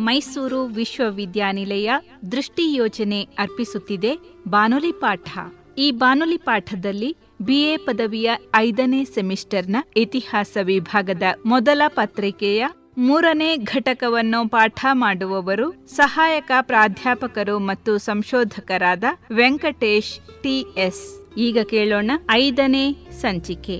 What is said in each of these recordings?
ಮೈಸೂರು ವಿಶ್ವವಿದ್ಯಾನಿಲಯ ದೃಷ್ಟಿ ಯೋಜನೆ ಅರ್ಪಿಸುತ್ತಿದೆ ಬಾನುಲಿ ಪಾಠ ಈ ಬಾನುಲಿ ಪಾಠದಲ್ಲಿ ಬಿಎ ಪದವಿಯ ಐದನೇ ಸೆಮಿಸ್ಟರ್ನ ಇತಿಹಾಸ ವಿಭಾಗದ ಮೊದಲ ಪತ್ರಿಕೆಯ ಮೂರನೇ ಘಟಕವನ್ನು ಪಾಠ ಮಾಡುವವರು ಸಹಾಯಕ ಪ್ರಾಧ್ಯಾಪಕರು ಮತ್ತು ಸಂಶೋಧಕರಾದ ವೆಂಕಟೇಶ್ ಟಿಎಸ್ ಈಗ ಕೇಳೋಣ ಐದನೇ ಸಂಚಿಕೆ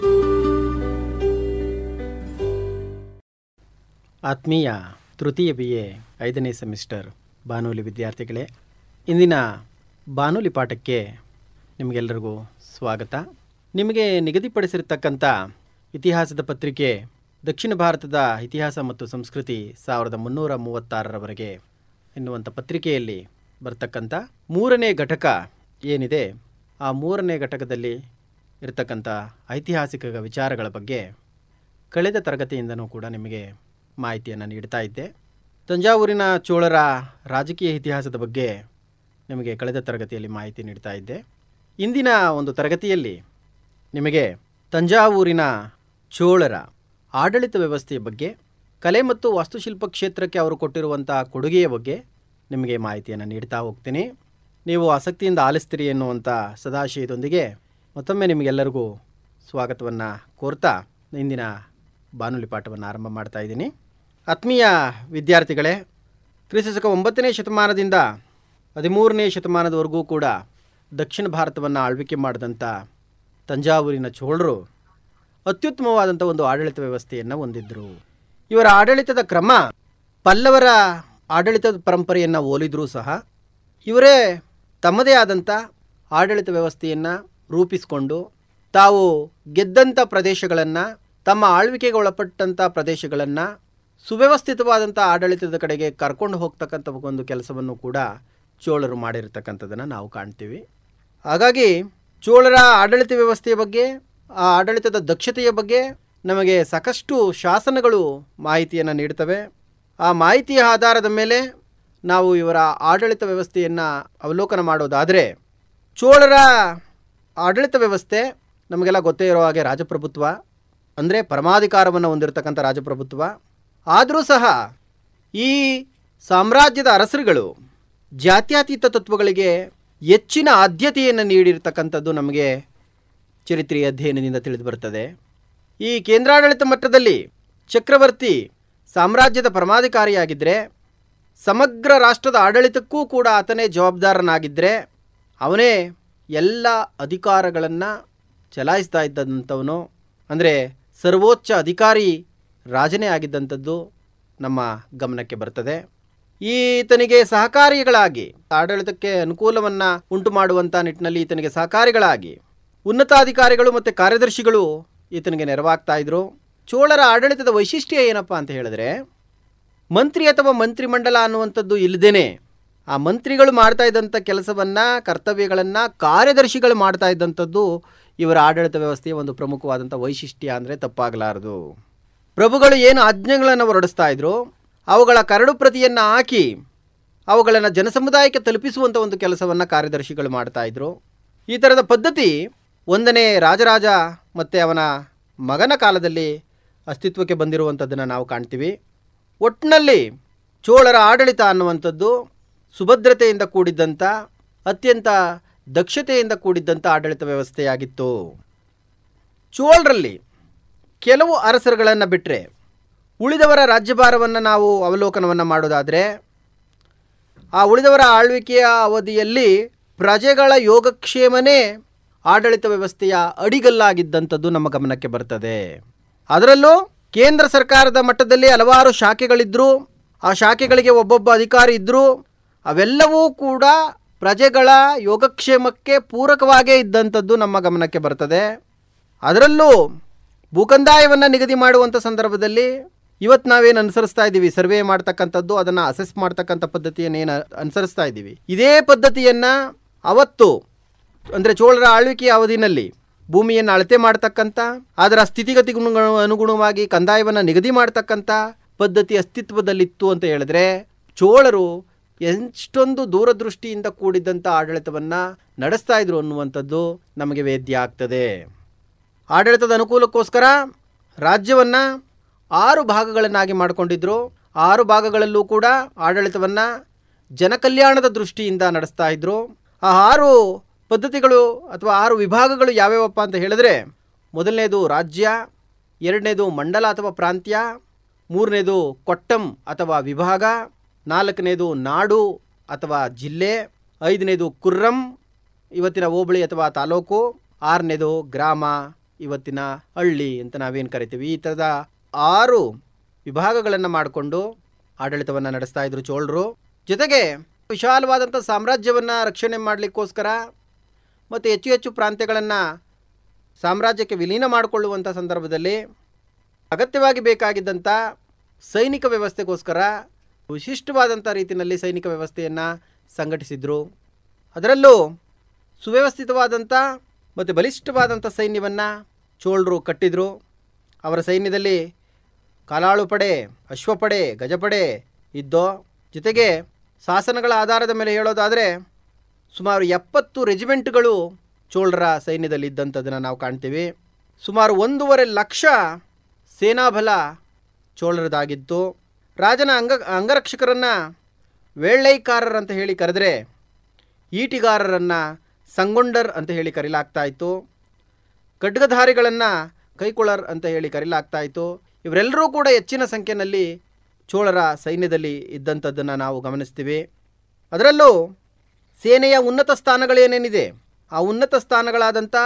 ಆತ್ಮೀಯ ತೃತೀಯ ಬಿ ಎ ಐದನೇ ಸೆಮಿಸ್ಟರ್ ಬಾನುಲಿ ವಿದ್ಯಾರ್ಥಿಗಳೇ ಇಂದಿನ ಬಾನುಲಿ ಪಾಠಕ್ಕೆ ನಿಮಗೆಲ್ಲರಿಗೂ ಸ್ವಾಗತ ನಿಮಗೆ ನಿಗದಿಪಡಿಸಿರ್ತಕ್ಕಂಥ ಇತಿಹಾಸದ ಪತ್ರಿಕೆ ದಕ್ಷಿಣ ಭಾರತದ ಇತಿಹಾಸ ಮತ್ತು ಸಂಸ್ಕೃತಿ ಸಾವಿರದ ಮುನ್ನೂರ ಮೂವತ್ತಾರರವರೆಗೆ ಎನ್ನುವಂಥ ಪತ್ರಿಕೆಯಲ್ಲಿ ಬರ್ತಕ್ಕಂಥ ಮೂರನೇ ಘಟಕ ಏನಿದೆ ಆ ಮೂರನೇ ಘಟಕದಲ್ಲಿ ಇರತಕ್ಕಂಥ ಐತಿಹಾಸಿಕ ವಿಚಾರಗಳ ಬಗ್ಗೆ ಕಳೆದ ತರಗತಿಯಿಂದನೂ ಕೂಡ ನಿಮಗೆ ಮಾಹಿತಿಯನ್ನು ನೀಡ್ತಾ ಇದ್ದೆ ತಂಜಾವೂರಿನ ಚೋಳರ ರಾಜಕೀಯ ಇತಿಹಾಸದ ಬಗ್ಗೆ ನಿಮಗೆ ಕಳೆದ ತರಗತಿಯಲ್ಲಿ ಮಾಹಿತಿ ನೀಡ್ತಾ ಇದ್ದೆ ಇಂದಿನ ಒಂದು ತರಗತಿಯಲ್ಲಿ ನಿಮಗೆ ತಂಜಾವೂರಿನ ಚೋಳರ ಆಡಳಿತ ವ್ಯವಸ್ಥೆಯ ಬಗ್ಗೆ ಕಲೆ ಮತ್ತು ವಾಸ್ತುಶಿಲ್ಪ ಕ್ಷೇತ್ರಕ್ಕೆ ಅವರು ಕೊಟ್ಟಿರುವಂಥ ಕೊಡುಗೆಯ ಬಗ್ಗೆ ನಿಮಗೆ ಮಾಹಿತಿಯನ್ನು ನೀಡ್ತಾ ಹೋಗ್ತೀನಿ ನೀವು ಆಸಕ್ತಿಯಿಂದ ಆಲಿಸ್ತೀರಿ ಎನ್ನುವಂಥ ಸದಾಶಯದೊಂದಿಗೆ ಮತ್ತೊಮ್ಮೆ ನಿಮಗೆಲ್ಲರಿಗೂ ಸ್ವಾಗತವನ್ನು ಕೋರ್ತಾ ಇಂದಿನ ಬಾನುಲಿ ಪಾಠವನ್ನು ಆರಂಭ ಮಾಡ್ತಾ ಇದ್ದೀನಿ ಆತ್ಮೀಯ ವಿದ್ಯಾರ್ಥಿಗಳೇ ಕ್ರಿಸ್ತಶಕ ಒಂಬತ್ತನೇ ಶತಮಾನದಿಂದ ಹದಿಮೂರನೇ ಶತಮಾನದವರೆಗೂ ಕೂಡ ದಕ್ಷಿಣ ಭಾರತವನ್ನು ಆಳ್ವಿಕೆ ಮಾಡಿದಂಥ ತಂಜಾವೂರಿನ ಚೋಳರು ಅತ್ಯುತ್ತಮವಾದಂಥ ಒಂದು ಆಡಳಿತ ವ್ಯವಸ್ಥೆಯನ್ನು ಹೊಂದಿದ್ದರು ಇವರ ಆಡಳಿತದ ಕ್ರಮ ಪಲ್ಲವರ ಆಡಳಿತದ ಪರಂಪರೆಯನ್ನು ಹೋಲಿದ್ರೂ ಸಹ ಇವರೇ ತಮ್ಮದೇ ಆದಂಥ ಆಡಳಿತ ವ್ಯವಸ್ಥೆಯನ್ನು ರೂಪಿಸಿಕೊಂಡು ತಾವು ಗೆದ್ದಂಥ ಪ್ರದೇಶಗಳನ್ನು ತಮ್ಮ ಆಳ್ವಿಕೆಗೆ ಒಳಪಟ್ಟಂಥ ಪ್ರದೇಶಗಳನ್ನು ಸುವ್ಯವಸ್ಥಿತವಾದಂಥ ಆಡಳಿತದ ಕಡೆಗೆ ಕರ್ಕೊಂಡು ಹೋಗ್ತಕ್ಕಂಥ ಒಂದು ಕೆಲಸವನ್ನು ಕೂಡ ಚೋಳರು ಮಾಡಿರ್ತಕ್ಕಂಥದ್ದನ್ನು ನಾವು ಕಾಣ್ತೀವಿ ಹಾಗಾಗಿ ಚೋಳರ ಆಡಳಿತ ವ್ಯವಸ್ಥೆಯ ಬಗ್ಗೆ ಆ ಆಡಳಿತದ ದಕ್ಷತೆಯ ಬಗ್ಗೆ ನಮಗೆ ಸಾಕಷ್ಟು ಶಾಸನಗಳು ಮಾಹಿತಿಯನ್ನು ನೀಡ್ತವೆ ಆ ಮಾಹಿತಿಯ ಆಧಾರದ ಮೇಲೆ ನಾವು ಇವರ ಆಡಳಿತ ವ್ಯವಸ್ಥೆಯನ್ನು ಅವಲೋಕನ ಮಾಡೋದಾದರೆ ಚೋಳರ ಆಡಳಿತ ವ್ಯವಸ್ಥೆ ನಮಗೆಲ್ಲ ಗೊತ್ತೇ ಇರೋ ಹಾಗೆ ರಾಜಪ್ರಭುತ್ವ ಅಂದರೆ ಪರಮಾಧಿಕಾರವನ್ನು ಹೊಂದಿರತಕ್ಕಂಥ ರಾಜಪ್ರಭುತ್ವ ಆದರೂ ಸಹ ಈ ಸಾಮ್ರಾಜ್ಯದ ಅರಸರುಗಳು ಜಾತ್ಯತೀತ ತತ್ವಗಳಿಗೆ ಹೆಚ್ಚಿನ ಆದ್ಯತೆಯನ್ನು ನೀಡಿರ್ತಕ್ಕಂಥದ್ದು ನಮಗೆ ಚರಿತ್ರೆಯ ಅಧ್ಯಯನದಿಂದ ತಿಳಿದು ಬರ್ತದೆ ಈ ಕೇಂದ್ರಾಡಳಿತ ಮಟ್ಟದಲ್ಲಿ ಚಕ್ರವರ್ತಿ ಸಾಮ್ರಾಜ್ಯದ ಪರಮಾಧಿಕಾರಿಯಾಗಿದ್ದರೆ ಸಮಗ್ರ ರಾಷ್ಟ್ರದ ಆಡಳಿತಕ್ಕೂ ಕೂಡ ಆತನೇ ಜವಾಬ್ದಾರನಾಗಿದ್ದರೆ ಅವನೇ ಎಲ್ಲ ಅಧಿಕಾರಗಳನ್ನು ಚಲಾಯಿಸ್ತಾ ಇದ್ದಂಥವನು ಅಂದರೆ ಸರ್ವೋಚ್ಚ ಅಧಿಕಾರಿ ರಾಜನೇ ಆಗಿದ್ದಂಥದ್ದು ನಮ್ಮ ಗಮನಕ್ಕೆ ಬರ್ತದೆ ಈತನಿಗೆ ಸಹಕಾರಿಗಳಾಗಿ ಆಡಳಿತಕ್ಕೆ ಅನುಕೂಲವನ್ನು ಉಂಟು ಮಾಡುವಂಥ ನಿಟ್ಟಿನಲ್ಲಿ ಈತನಿಗೆ ಸಹಕಾರಿಗಳಾಗಿ ಉನ್ನತಾಧಿಕಾರಿಗಳು ಮತ್ತು ಕಾರ್ಯದರ್ಶಿಗಳು ಈತನಿಗೆ ನೆರವಾಗ್ತಾ ಇದ್ರು ಚೋಳರ ಆಡಳಿತದ ವೈಶಿಷ್ಟ್ಯ ಏನಪ್ಪ ಅಂತ ಹೇಳಿದ್ರೆ ಮಂತ್ರಿ ಅಥವಾ ಮಂತ್ರಿಮಂಡಲ ಅನ್ನುವಂಥದ್ದು ಇಲ್ಲದೇನೆ ಆ ಮಂತ್ರಿಗಳು ಮಾಡ್ತಾ ಇದ್ದಂಥ ಕೆಲಸವನ್ನು ಕರ್ತವ್ಯಗಳನ್ನು ಕಾರ್ಯದರ್ಶಿಗಳು ಮಾಡ್ತಾ ಇದ್ದಂಥದ್ದು ಇವರ ಆಡಳಿತ ವ್ಯವಸ್ಥೆಯ ಒಂದು ಪ್ರಮುಖವಾದಂಥ ವೈಶಿಷ್ಟ್ಯ ಅಂದರೆ ತಪ್ಪಾಗಲಾರದು ಪ್ರಭುಗಳು ಏನು ಆಜ್ಞೆಗಳನ್ನು ಹೊರಡಿಸ್ತಾ ಇದ್ರು ಅವುಗಳ ಕರಡು ಪ್ರತಿಯನ್ನು ಹಾಕಿ ಅವುಗಳನ್ನು ಜನಸಮುದಾಯಕ್ಕೆ ತಲುಪಿಸುವಂಥ ಒಂದು ಕೆಲಸವನ್ನು ಕಾರ್ಯದರ್ಶಿಗಳು ಮಾಡ್ತಾ ಇದ್ರು ಈ ಥರದ ಪದ್ಧತಿ ಒಂದನೇ ರಾಜರಾಜ ಮತ್ತು ಅವನ ಮಗನ ಕಾಲದಲ್ಲಿ ಅಸ್ತಿತ್ವಕ್ಕೆ ಬಂದಿರುವಂಥದ್ದನ್ನು ನಾವು ಕಾಣ್ತೀವಿ ಒಟ್ಟಿನಲ್ಲಿ ಚೋಳರ ಆಡಳಿತ ಅನ್ನುವಂಥದ್ದು ಸುಭದ್ರತೆಯಿಂದ ಕೂಡಿದ್ದಂಥ ಅತ್ಯಂತ ದಕ್ಷತೆಯಿಂದ ಕೂಡಿದ್ದಂಥ ಆಡಳಿತ ವ್ಯವಸ್ಥೆಯಾಗಿತ್ತು ಚೋಳರಲ್ಲಿ ಕೆಲವು ಅರಸರುಗಳನ್ನು ಬಿಟ್ಟರೆ ಉಳಿದವರ ರಾಜ್ಯಭಾರವನ್ನು ನಾವು ಅವಲೋಕನವನ್ನು ಮಾಡೋದಾದರೆ ಆ ಉಳಿದವರ ಆಳ್ವಿಕೆಯ ಅವಧಿಯಲ್ಲಿ ಪ್ರಜೆಗಳ ಯೋಗಕ್ಷೇಮನೇ ಆಡಳಿತ ವ್ಯವಸ್ಥೆಯ ಅಡಿಗಲ್ಲಾಗಿದ್ದಂಥದ್ದು ನಮ್ಮ ಗಮನಕ್ಕೆ ಬರ್ತದೆ ಅದರಲ್ಲೂ ಕೇಂದ್ರ ಸರ್ಕಾರದ ಮಟ್ಟದಲ್ಲಿ ಹಲವಾರು ಶಾಖೆಗಳಿದ್ದರು ಆ ಶಾಖೆಗಳಿಗೆ ಒಬ್ಬೊಬ್ಬ ಅಧಿಕಾರಿ ಇದ್ದರು ಅವೆಲ್ಲವೂ ಕೂಡ ಪ್ರಜೆಗಳ ಯೋಗಕ್ಷೇಮಕ್ಕೆ ಪೂರಕವಾಗೇ ಇದ್ದಂಥದ್ದು ನಮ್ಮ ಗಮನಕ್ಕೆ ಬರ್ತದೆ ಅದರಲ್ಲೂ ಭೂಕಂದಾಯವನ್ನು ನಿಗದಿ ಮಾಡುವಂಥ ಸಂದರ್ಭದಲ್ಲಿ ಇವತ್ತು ನಾವೇನು ಅನುಸರಿಸ್ತಾ ಇದ್ದೀವಿ ಸರ್ವೆ ಮಾಡ್ತಕ್ಕಂಥದ್ದು ಅದನ್ನು ಅಸೆಸ್ ಮಾಡ್ತಕ್ಕಂಥ ಪದ್ಧತಿಯನ್ನು ಏನು ಅನುಸರಿಸ್ತಾ ಇದ್ದೀವಿ ಇದೇ ಪದ್ಧತಿಯನ್ನು ಅವತ್ತು ಅಂದರೆ ಚೋಳರ ಆಳ್ವಿಕೆಯ ಅವಧಿನಲ್ಲಿ ಭೂಮಿಯನ್ನು ಅಳತೆ ಮಾಡ್ತಕ್ಕಂಥ ಅದರ ಸ್ಥಿತಿಗತಿಗೂ ಅನುಗುಣವಾಗಿ ಕಂದಾಯವನ್ನು ನಿಗದಿ ಮಾಡ್ತಕ್ಕಂಥ ಪದ್ಧತಿ ಅಸ್ತಿತ್ವದಲ್ಲಿತ್ತು ಅಂತ ಹೇಳಿದ್ರೆ ಚೋಳರು ಎಷ್ಟೊಂದು ದೂರದೃಷ್ಟಿಯಿಂದ ಕೂಡಿದ್ದಂಥ ಆಡಳಿತವನ್ನು ನಡೆಸ್ತಾ ಇದ್ರು ಅನ್ನುವಂಥದ್ದು ನಮಗೆ ವೇದ್ಯ ಆಗ್ತದೆ ಆಡಳಿತದ ಅನುಕೂಲಕ್ಕೋಸ್ಕರ ರಾಜ್ಯವನ್ನು ಆರು ಭಾಗಗಳನ್ನಾಗಿ ಮಾಡಿಕೊಂಡಿದ್ರು ಆರು ಭಾಗಗಳಲ್ಲೂ ಕೂಡ ಆಡಳಿತವನ್ನು ಜನಕಲ್ಯಾಣದ ದೃಷ್ಟಿಯಿಂದ ನಡೆಸ್ತಾ ಇದ್ದರು ಆ ಆರು ಪದ್ಧತಿಗಳು ಅಥವಾ ಆರು ವಿಭಾಗಗಳು ಯಾವ್ಯಾವಪ್ಪ ಅಂತ ಹೇಳಿದ್ರೆ ಮೊದಲನೇದು ರಾಜ್ಯ ಎರಡನೇದು ಮಂಡಲ ಅಥವಾ ಪ್ರಾಂತ್ಯ ಮೂರನೇದು ಕೊಟ್ಟಂ ಅಥವಾ ವಿಭಾಗ ನಾಲ್ಕನೇದು ನಾಡು ಅಥವಾ ಜಿಲ್ಲೆ ಐದನೇದು ಕುರ್ರಂ ಇವತ್ತಿನ ಹೋಬಳಿ ಅಥವಾ ತಾಲೂಕು ಆರನೇದು ಗ್ರಾಮ ಇವತ್ತಿನ ಹಳ್ಳಿ ಅಂತ ನಾವೇನು ಕರಿತೀವಿ ಈ ಥರದ ಆರು ವಿಭಾಗಗಳನ್ನು ಮಾಡಿಕೊಂಡು ಆಡಳಿತವನ್ನು ನಡೆಸ್ತಾ ಇದ್ರು ಚೋಳರು ಜೊತೆಗೆ ವಿಶಾಲವಾದಂಥ ಸಾಮ್ರಾಜ್ಯವನ್ನು ರಕ್ಷಣೆ ಮಾಡಲಿಕ್ಕೋಸ್ಕರ ಮತ್ತು ಹೆಚ್ಚು ಹೆಚ್ಚು ಪ್ರಾಂತ್ಯಗಳನ್ನು ಸಾಮ್ರಾಜ್ಯಕ್ಕೆ ವಿಲೀನ ಮಾಡಿಕೊಳ್ಳುವಂಥ ಸಂದರ್ಭದಲ್ಲಿ ಅಗತ್ಯವಾಗಿ ಬೇಕಾಗಿದ್ದಂಥ ಸೈನಿಕ ವ್ಯವಸ್ಥೆಗೋಸ್ಕರ ವಿಶಿಷ್ಟವಾದಂಥ ರೀತಿಯಲ್ಲಿ ಸೈನಿಕ ವ್ಯವಸ್ಥೆಯನ್ನು ಸಂಘಟಿಸಿದರು ಅದರಲ್ಲೂ ಸುವ್ಯವಸ್ಥಿತವಾದಂಥ ಮತ್ತು ಬಲಿಷ್ಠವಾದಂಥ ಸೈನ್ಯವನ್ನು ಚೋಳರು ಕಟ್ಟಿದರು ಅವರ ಸೈನ್ಯದಲ್ಲಿ ಕಾಲಾಳು ಪಡೆ ಅಶ್ವಪಡೆ ಗಜಪಡೆ ಇದ್ದೋ ಜೊತೆಗೆ ಶಾಸನಗಳ ಆಧಾರದ ಮೇಲೆ ಹೇಳೋದಾದರೆ ಸುಮಾರು ಎಪ್ಪತ್ತು ರೆಜಿಮೆಂಟ್ಗಳು ಚೋಳರ ಸೈನ್ಯದಲ್ಲಿ ಇದ್ದಂಥದ್ದನ್ನು ನಾವು ಕಾಣ್ತೀವಿ ಸುಮಾರು ಒಂದೂವರೆ ಲಕ್ಷ ಸೇನಾಬಲ ಚೋಳರದಾಗಿತ್ತು ರಾಜನ ಅಂಗ ಅಂಗರಕ್ಷಕರನ್ನು ವೇಳ್ಳೈಕಾರರ್ ಅಂತ ಹೇಳಿ ಕರೆದರೆ ಈಟಿಗಾರರನ್ನು ಸಂಗೊಂಡರ್ ಅಂತ ಹೇಳಿ ಕರೀಲಾಗ್ತಾ ಇತ್ತು ಖಡ್ಗಧಾರಿಗಳನ್ನು ಕೈಕೊಳರ್ ಅಂತ ಹೇಳಿ ಕರೀಲಾಗ್ತಾ ಇತ್ತು ಇವರೆಲ್ಲರೂ ಕೂಡ ಹೆಚ್ಚಿನ ಸಂಖ್ಯೆಯಲ್ಲಿ ಚೋಳರ ಸೈನ್ಯದಲ್ಲಿ ಇದ್ದಂಥದ್ದನ್ನು ನಾವು ಗಮನಿಸ್ತೀವಿ ಅದರಲ್ಲೂ ಸೇನೆಯ ಉನ್ನತ ಸ್ಥಾನಗಳೇನೇನಿದೆ ಆ ಉನ್ನತ ಸ್ಥಾನಗಳಾದಂಥ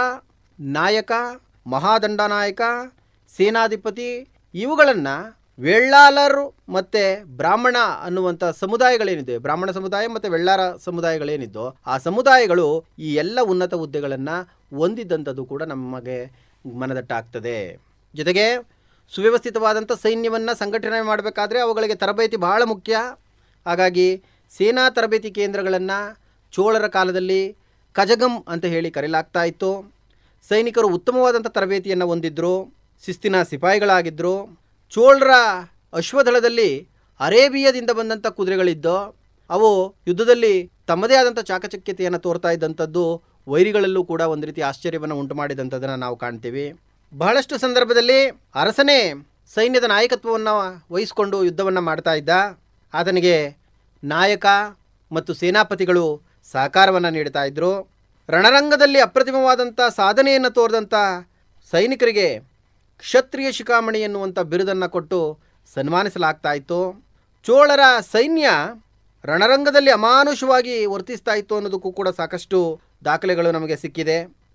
ನಾಯಕ ಮಹಾದಂಡನಾಯಕ ಸೇನಾಧಿಪತಿ ಇವುಗಳನ್ನು ವೆಳ್ಳಾಲರು ಮತ್ತು ಬ್ರಾಹ್ಮಣ ಅನ್ನುವಂಥ ಸಮುದಾಯಗಳೇನಿದೆ ಬ್ರಾಹ್ಮಣ ಸಮುದಾಯ ಮತ್ತು ವೆಳ್ಳಾರ ಸಮುದಾಯಗಳೇನಿದ್ದೋ ಆ ಸಮುದಾಯಗಳು ಈ ಎಲ್ಲ ಉನ್ನತ ಹುದ್ದೆಗಳನ್ನು ಹೊಂದಿದ್ದಂಥದ್ದು ಕೂಡ ನಮಗೆ ಮನದಟ್ಟಾಗ್ತದೆ ಜೊತೆಗೆ ಸುವ್ಯವಸ್ಥಿತವಾದಂಥ ಸೈನ್ಯವನ್ನು ಸಂಘಟನೆ ಮಾಡಬೇಕಾದ್ರೆ ಅವುಗಳಿಗೆ ತರಬೇತಿ ಬಹಳ ಮುಖ್ಯ ಹಾಗಾಗಿ ಸೇನಾ ತರಬೇತಿ ಕೇಂದ್ರಗಳನ್ನು ಚೋಳರ ಕಾಲದಲ್ಲಿ ಕಜಗಂ ಅಂತ ಹೇಳಿ ಕರೆಯಲಾಗ್ತಾ ಇತ್ತು ಸೈನಿಕರು ಉತ್ತಮವಾದಂಥ ತರಬೇತಿಯನ್ನು ಹೊಂದಿದ್ದರು ಶಿಸ್ತಿನ ಸಿಪಾಯಿಗಳಾಗಿದ್ದರು ಚೋಳರ ಅಶ್ವದಳದಲ್ಲಿ ಅರೇಬಿಯಾದಿಂದ ಬಂದಂಥ ಕುದುರೆಗಳಿದ್ದೋ ಅವು ಯುದ್ಧದಲ್ಲಿ ತಮ್ಮದೇ ಆದಂಥ ಚಾಕಚಕ್ಯತೆಯನ್ನು ತೋರ್ತಾ ಇದ್ದಂಥದ್ದು ವೈರಿಗಳಲ್ಲೂ ಕೂಡ ಒಂದು ರೀತಿ ಆಶ್ಚರ್ಯವನ್ನು ಉಂಟು ಮಾಡಿದಂಥದ್ದನ್ನು ನಾವು ಕಾಣ್ತೀವಿ ಬಹಳಷ್ಟು ಸಂದರ್ಭದಲ್ಲಿ ಅರಸನೇ ಸೈನ್ಯದ ನಾಯಕತ್ವವನ್ನು ವಹಿಸಿಕೊಂಡು ಯುದ್ಧವನ್ನು ಮಾಡ್ತಾ ಇದ್ದ ಆತನಿಗೆ ನಾಯಕ ಮತ್ತು ಸೇನಾಪತಿಗಳು ಸಹಕಾರವನ್ನು ನೀಡ್ತಾ ಇದ್ದರು ರಣರಂಗದಲ್ಲಿ ಅಪ್ರತಿಮವಾದಂಥ ಸಾಧನೆಯನ್ನು ತೋರಿದಂಥ ಸೈನಿಕರಿಗೆ ಕ್ಷತ್ರಿಯ ಶಿಖಾಮಣಿ ಎನ್ನುವಂಥ ಬಿರುದನ್ನು ಕೊಟ್ಟು ಸನ್ಮಾನಿಸಲಾಗ್ತಾ ಇತ್ತು ಚೋಳರ ಸೈನ್ಯ ರಣರಂಗದಲ್ಲಿ ಅಮಾನುಷವಾಗಿ ವರ್ತಿಸ್ತಾ ಇತ್ತು ಅನ್ನೋದಕ್ಕೂ ಕೂಡ ಸಾಕಷ್ಟು ದಾಖಲೆಗಳು ನಮಗೆ ಸಿಕ್ಕಿದೆ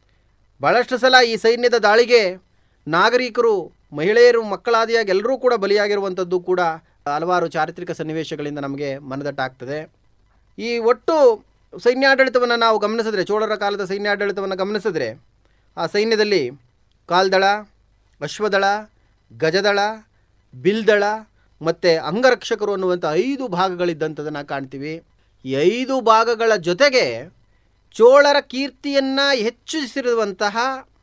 ಭಾಳಷ್ಟು ಸಲ ಈ ಸೈನ್ಯದ ದಾಳಿಗೆ ನಾಗರಿಕರು ಮಹಿಳೆಯರು ಮಕ್ಕಳಾದಿಯಾಗಿ ಎಲ್ಲರೂ ಕೂಡ ಬಲಿಯಾಗಿರುವಂಥದ್ದು ಕೂಡ ಹಲವಾರು ಚಾರಿತ್ರಿಕ ಸನ್ನಿವೇಶಗಳಿಂದ ನಮಗೆ ಮನದಟ್ಟಾಗ್ತದೆ ಈ ಒಟ್ಟು ಸೈನ್ಯಾಡಳಿತವನ್ನು ನಾವು ಗಮನಿಸಿದ್ರೆ ಚೋಳರ ಕಾಲದ ಸೈನ್ಯಾಡಳಿತವನ್ನು ಗಮನಿಸಿದ್ರೆ ಆ ಸೈನ್ಯದಲ್ಲಿ ಕಾಲ್ದಳ ಅಶ್ವದಳ ಗಜದಳ ಬಿಲ್ದಳ ಮತ್ತು ಅಂಗರಕ್ಷಕರು ಅನ್ನುವಂಥ ಐದು ಭಾಗಗಳಿದ್ದಂಥದ್ದನ್ನು ಕಾಣ್ತೀವಿ ಈ ಐದು ಭಾಗಗಳ ಜೊತೆಗೆ ಚೋಳರ ಕೀರ್ತಿಯನ್ನು ಹೆಚ್ಚಿಸಿರುವಂತಹ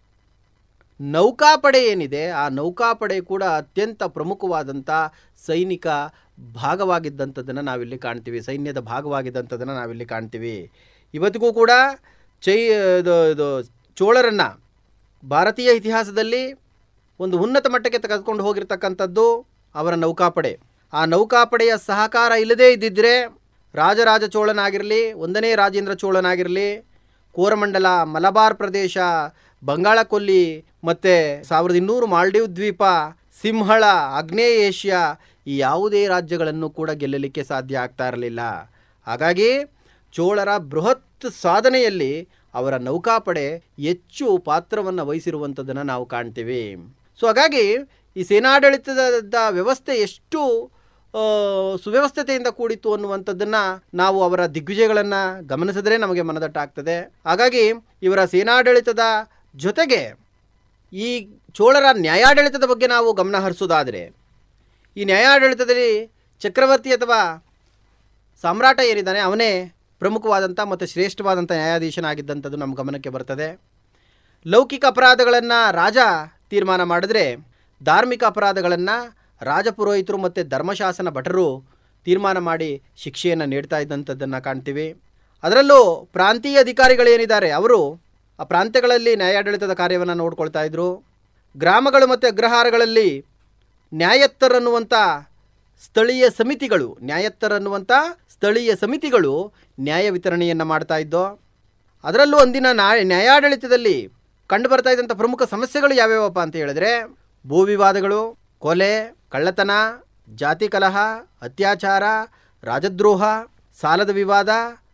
ನೌಕಾಪಡೆ ಏನಿದೆ ಆ ನೌಕಾಪಡೆ ಕೂಡ ಅತ್ಯಂತ ಪ್ರಮುಖವಾದಂಥ ಸೈನಿಕ ಭಾಗವಾಗಿದ್ದಂಥದ್ದನ್ನು ನಾವಿಲ್ಲಿ ಕಾಣ್ತೀವಿ ಸೈನ್ಯದ ಭಾಗವಾಗಿದ್ದಂಥದ್ದನ್ನು ನಾವಿಲ್ಲಿ ಕಾಣ್ತೀವಿ ಇವತ್ತಿಗೂ ಕೂಡ ಚೈ ಇದು ಇದು ಚೋಳರನ್ನು ಭಾರತೀಯ ಇತಿಹಾಸದಲ್ಲಿ ಒಂದು ಉನ್ನತ ಮಟ್ಟಕ್ಕೆ ತೆಗೆದುಕೊಂಡು ಹೋಗಿರ್ತಕ್ಕಂಥದ್ದು ಅವರ ನೌಕಾಪಡೆ ಆ ನೌಕಾಪಡೆಯ ಸಹಕಾರ ಇಲ್ಲದೇ ಇದ್ದಿದ್ದರೆ ರಾಜರಾಜ ಚೋಳನಾಗಿರಲಿ ಒಂದನೇ ರಾಜೇಂದ್ರ ಚೋಳನಾಗಿರಲಿ ಕೋರಮಂಡಲ ಮಲಬಾರ್ ಪ್ರದೇಶ ಬಂಗಾಳ ಕೊಲ್ಲಿ ಮತ್ತು ಸಾವಿರದ ಇನ್ನೂರು ಮಾಲ್ಡೀವ್ ದ್ವೀಪ ಸಿಂಹಳ ಆಗ್ನೇಯ ಏಷ್ಯಾ ಈ ಯಾವುದೇ ರಾಜ್ಯಗಳನ್ನು ಕೂಡ ಗೆಲ್ಲಲಿಕ್ಕೆ ಸಾಧ್ಯ ಆಗ್ತಾ ಇರಲಿಲ್ಲ ಹಾಗಾಗಿ ಚೋಳರ ಬೃಹತ್ ಸಾಧನೆಯಲ್ಲಿ ಅವರ ನೌಕಾಪಡೆ ಹೆಚ್ಚು ಪಾತ್ರವನ್ನು ವಹಿಸಿರುವಂಥದ್ದನ್ನು ನಾವು ಕಾಣ್ತೀವಿ ಸೊ ಹಾಗಾಗಿ ಈ ಸೇನಾಡಳಿತದ ವ್ಯವಸ್ಥೆ ಎಷ್ಟು ಆ, ಸುವ್ಯವಸ್ಥತೆಯಿಂದ ಕೂಡಿತ್ತು ಅನ್ನುವಂಥದ್ದನ್ನು ನಾವು ಅವರ ದಿಗ್ವಿಜಯಗಳನ್ನು ಗಮನಿಸಿದ್ರೆ ನಮಗೆ ಮನದಟ್ಟಾಗ್ತದೆ ಹಾಗಾಗಿ ಇವರ ಸೇನಾಡಳಿತದ ಜೊತೆಗೆ ಈ ಚೋಳರ ನ್ಯಾಯಾಡಳಿತದ ಬಗ್ಗೆ ನಾವು ಗಮನ ಹರಿಸೋದಾದರೆ ಈ ನ್ಯಾಯಾಡಳಿತದಲ್ಲಿ ಚಕ್ರವರ್ತಿ ಅಥವಾ ಸಾಮ್ರಾಟ ಏನಿದ್ದಾನೆ ಅವನೇ ಪ್ರಮುಖವಾದಂಥ ಮತ್ತು ಶ್ರೇಷ್ಠವಾದಂಥ ನ್ಯಾಯಾಧೀಶನಾಗಿದ್ದಂಥದ್ದು ನಮ್ಮ ಗಮನಕ್ಕೆ ಬರ್ತದೆ ಲೌಕಿಕ ಅಪರಾಧಗಳನ್ನು ರಾಜ ತೀರ್ಮಾನ ಮಾಡಿದ್ರೆ ಧಾರ್ಮಿಕ ಅಪರಾಧಗಳನ್ನು ರಾಜಪುರೋಹಿತರು ಮತ್ತು ಧರ್ಮಶಾಸನ ಭಟರು ತೀರ್ಮಾನ ಮಾಡಿ ಶಿಕ್ಷೆಯನ್ನು ನೀಡ್ತಾ ಇದ್ದಂಥದ್ದನ್ನು ಕಾಣ್ತೀವಿ ಅದರಲ್ಲೂ ಪ್ರಾಂತೀಯ ಅಧಿಕಾರಿಗಳೇನಿದ್ದಾರೆ ಅವರು ಆ ಪ್ರಾಂತ್ಯಗಳಲ್ಲಿ ನ್ಯಾಯಾಡಳಿತದ ಕಾರ್ಯವನ್ನು ನೋಡ್ಕೊಳ್ತಾ ಇದ್ದರು ಗ್ರಾಮಗಳು ಮತ್ತು ಅಗ್ರಹಾರಗಳಲ್ಲಿ ನ್ಯಾಯಸ್ಥರನ್ನುವಂಥ ಸ್ಥಳೀಯ ಸಮಿತಿಗಳು ನ್ಯಾಯಸ್ಥರನ್ನುವಂಥ ಸ್ಥಳೀಯ ಸಮಿತಿಗಳು ನ್ಯಾಯ ವಿತರಣೆಯನ್ನು ಮಾಡ್ತಾ ಇದ್ದೋ ಅದರಲ್ಲೂ ಅಂದಿನ ನ್ಯಾಯ ನ್ಯಾಯಾಡಳಿತದಲ್ಲಿ ಕಂಡು ಬರ್ತಾ ಇದ್ದಂಥ ಪ್ರಮುಖ ಸಮಸ್ಯೆಗಳು ಯಾವ್ಯಾವಪ್ಪ ಅಂತ ಹೇಳಿದ್ರೆ ಭೂ ವಿವಾದಗಳು ಕೊಲೆ ಕಳ್ಳತನ ಜಾತಿ ಕಲಹ ಅತ್ಯಾಚಾರ ರಾಜದ್ರೋಹ ಸಾಲದ ವಿವಾದ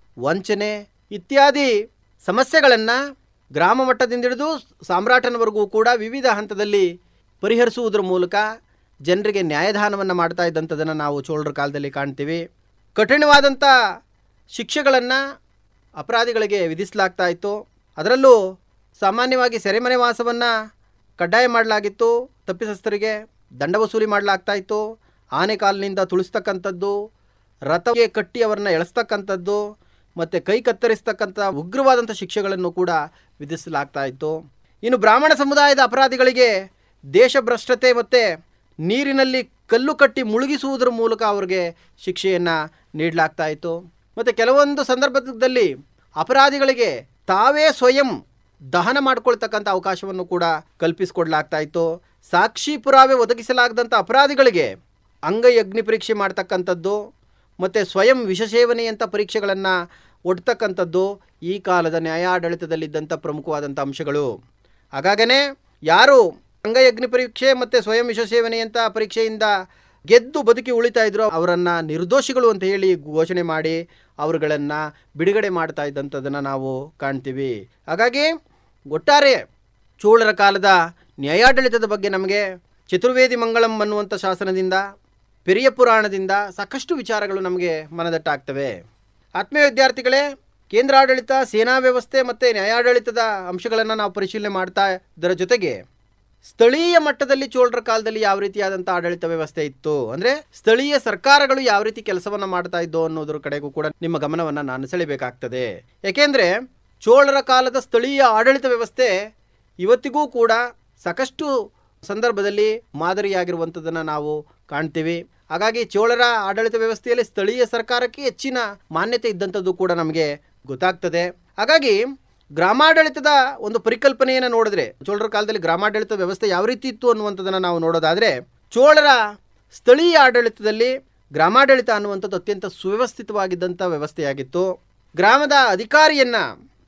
ವಂಚನೆ ಇತ್ಯಾದಿ ಸಮಸ್ಯೆಗಳನ್ನು ಗ್ರಾಮ ಮಟ್ಟದಿಂದ ಹಿಡಿದು ಸಾಮ್ರಾಟನವರೆಗೂ ಕೂಡ ವಿವಿಧ ಹಂತದಲ್ಲಿ ಪರಿಹರಿಸುವುದರ ಮೂಲಕ ಜನರಿಗೆ ನ್ಯಾಯದಾನವನ್ನು ಮಾಡ್ತಾ ಇದ್ದಂಥದ್ದನ್ನು ನಾವು ಚೋಳರ ಕಾಲದಲ್ಲಿ ಕಾಣ್ತೀವಿ ಕಠಿಣವಾದಂಥ ಶಿಕ್ಷೆಗಳನ್ನು ಅಪರಾಧಿಗಳಿಗೆ ವಿಧಿಸಲಾಗ್ತಾ ಇತ್ತು ಅದರಲ್ಲೂ ಸಾಮಾನ್ಯವಾಗಿ ಸೆರೆಮನೆ ವಾಸವನ್ನು ಕಡ್ಡಾಯ ಮಾಡಲಾಗಿತ್ತು ತಪ್ಪಿತಸ್ಥರಿಗೆ ದಂಡ ವಸೂಲಿ ಮಾಡಲಾಗ್ತಾ ಇತ್ತು ಆನೆ ಕಾಲಿನಿಂದ ತುಳಿಸ್ತಕ್ಕಂಥದ್ದು ರಥಕ್ಕೆ ಕಟ್ಟಿ ಅವರನ್ನ ಎಳೆಸ್ತಕ್ಕಂಥದ್ದು ಮತ್ತು ಕೈ ಕತ್ತರಿಸ್ತಕ್ಕಂಥ ಉಗ್ರವಾದಂಥ ಶಿಕ್ಷೆಗಳನ್ನು ಕೂಡ ವಿಧಿಸಲಾಗ್ತಾ ಇತ್ತು ಇನ್ನು ಬ್ರಾಹ್ಮಣ ಸಮುದಾಯದ ಅಪರಾಧಿಗಳಿಗೆ ದೇಶಭ್ರಷ್ಟತೆ ಮತ್ತು ನೀರಿನಲ್ಲಿ ಕಲ್ಲು ಕಟ್ಟಿ ಮುಳುಗಿಸುವುದರ ಮೂಲಕ ಅವರಿಗೆ ಶಿಕ್ಷೆಯನ್ನು ನೀಡಲಾಗ್ತಾ ಇತ್ತು ಮತ್ತು ಕೆಲವೊಂದು ಸಂದರ್ಭದಲ್ಲಿ ಅಪರಾಧಿಗಳಿಗೆ ತಾವೇ ಸ್ವಯಂ ದಹನ ಮಾಡ್ಕೊಳ್ತಕ್ಕಂಥ ಅವಕಾಶವನ್ನು ಕೂಡ ಕಲ್ಪಿಸಿಕೊಡ್ಲಾಗ್ತಾ ಇತ್ತು ಸಾಕ್ಷಿ ಪುರಾವೆ ಒದಗಿಸಲಾಗದಂಥ ಅಪರಾಧಿಗಳಿಗೆ ಅಂಗೈ ಅಗ್ನಿ ಪರೀಕ್ಷೆ ಮಾಡ್ತಕ್ಕಂಥದ್ದು ಮತ್ತು ಸ್ವಯಂ ವಿಷಸೇವನೆಯಂಥ ಪರೀಕ್ಷೆಗಳನ್ನು ಒಡ್ತಕ್ಕಂಥದ್ದು ಈ ಕಾಲದ ನ್ಯಾಯಾಡಳಿತದಲ್ಲಿದ್ದಂಥ ಪ್ರಮುಖವಾದಂಥ ಅಂಶಗಳು ಹಾಗಾಗನೇ ಯಾರು ಅಂಗೈ ಅಗ್ನಿ ಪರೀಕ್ಷೆ ಮತ್ತು ಸ್ವಯಂ ವಿಷಸೇವನೆಯಂಥ ಪರೀಕ್ಷೆಯಿಂದ ಗೆದ್ದು ಬದುಕಿ ಉಳಿತಾ ಇದ್ರು ಅವರನ್ನು ನಿರ್ದೋಷಿಗಳು ಅಂತ ಹೇಳಿ ಘೋಷಣೆ ಮಾಡಿ ಅವರುಗಳನ್ನು ಬಿಡುಗಡೆ ಮಾಡ್ತಾ ಇದ್ದಂಥದ್ದನ್ನು ನಾವು ಕಾಣ್ತೀವಿ ಹಾಗಾಗಿ ಒಟ್ಟಾರೆ ಚೋಳರ ಕಾಲದ ನ್ಯಾಯಾಡಳಿತದ ಬಗ್ಗೆ ನಮಗೆ ಚತುರ್ವೇದಿ ಮಂಗಳಂ ಅನ್ನುವಂಥ ಶಾಸನದಿಂದ ಪೆರಿಯ ಪುರಾಣದಿಂದ ಸಾಕಷ್ಟು ವಿಚಾರಗಳು ನಮಗೆ ಮನದಟ್ಟಾಗ್ತವೆ ಆತ್ಮೀಯ ವಿದ್ಯಾರ್ಥಿಗಳೇ ಕೇಂದ್ರಾಡಳಿತ ಸೇನಾ ವ್ಯವಸ್ಥೆ ಮತ್ತು ನ್ಯಾಯಾಡಳಿತದ ಅಂಶಗಳನ್ನು ನಾವು ಪರಿಶೀಲನೆ ಮಾಡ್ತಾ ಇದರ ಜೊತೆಗೆ ಸ್ಥಳೀಯ ಮಟ್ಟದಲ್ಲಿ ಚೋಳರ ಕಾಲದಲ್ಲಿ ಯಾವ ರೀತಿಯಾದಂಥ ಆಡಳಿತ ವ್ಯವಸ್ಥೆ ಇತ್ತು ಅಂದರೆ ಸ್ಥಳೀಯ ಸರ್ಕಾರಗಳು ಯಾವ ರೀತಿ ಕೆಲಸವನ್ನು ಮಾಡ್ತಾ ಇದ್ದೋ ಅನ್ನೋದ್ರ ಕಡೆಗೂ ಕೂಡ ನಿಮ್ಮ ಗಮನವನ್ನು ನಾನು ಸೆಳೆಬೇಕಾಗ್ತದೆ ಯಾಕೆಂದರೆ ಚೋಳರ ಕಾಲದ ಸ್ಥಳೀಯ ಆಡಳಿತ ವ್ಯವಸ್ಥೆ ಇವತ್ತಿಗೂ ಕೂಡ ಸಾಕಷ್ಟು ಸಂದರ್ಭದಲ್ಲಿ ಮಾದರಿಯಾಗಿರುವಂಥದ್ದನ್ನು ನಾವು ಕಾಣ್ತೀವಿ ಹಾಗಾಗಿ ಚೋಳರ ಆಡಳಿತ ವ್ಯವಸ್ಥೆಯಲ್ಲಿ ಸ್ಥಳೀಯ ಸರ್ಕಾರಕ್ಕೆ ಹೆಚ್ಚಿನ ಮಾನ್ಯತೆ ಇದ್ದಂಥದ್ದು ಕೂಡ ನಮಗೆ ಗೊತ್ತಾಗ್ತದೆ ಹಾಗಾಗಿ ಗ್ರಾಮಾಡಳಿತದ ಒಂದು ಪರಿಕಲ್ಪನೆಯನ್ನು ನೋಡಿದ್ರೆ ಚೋಳರ ಕಾಲದಲ್ಲಿ ಗ್ರಾಮಾಡಳಿತ ವ್ಯವಸ್ಥೆ ಯಾವ ರೀತಿ ಇತ್ತು ಅನ್ನುವಂಥದ್ದನ್ನು ನಾವು ನೋಡೋದಾದರೆ ಚೋಳರ ಸ್ಥಳೀಯ ಆಡಳಿತದಲ್ಲಿ ಗ್ರಾಮಾಡಳಿತ ಅನ್ನುವಂಥದ್ದು ಅತ್ಯಂತ ಸುವ್ಯವಸ್ಥಿತವಾಗಿದ್ದಂಥ ವ್ಯವಸ್ಥೆಯಾಗಿತ್ತು ಗ್ರಾಮದ ಅಧಿಕಾರಿಯನ್ನು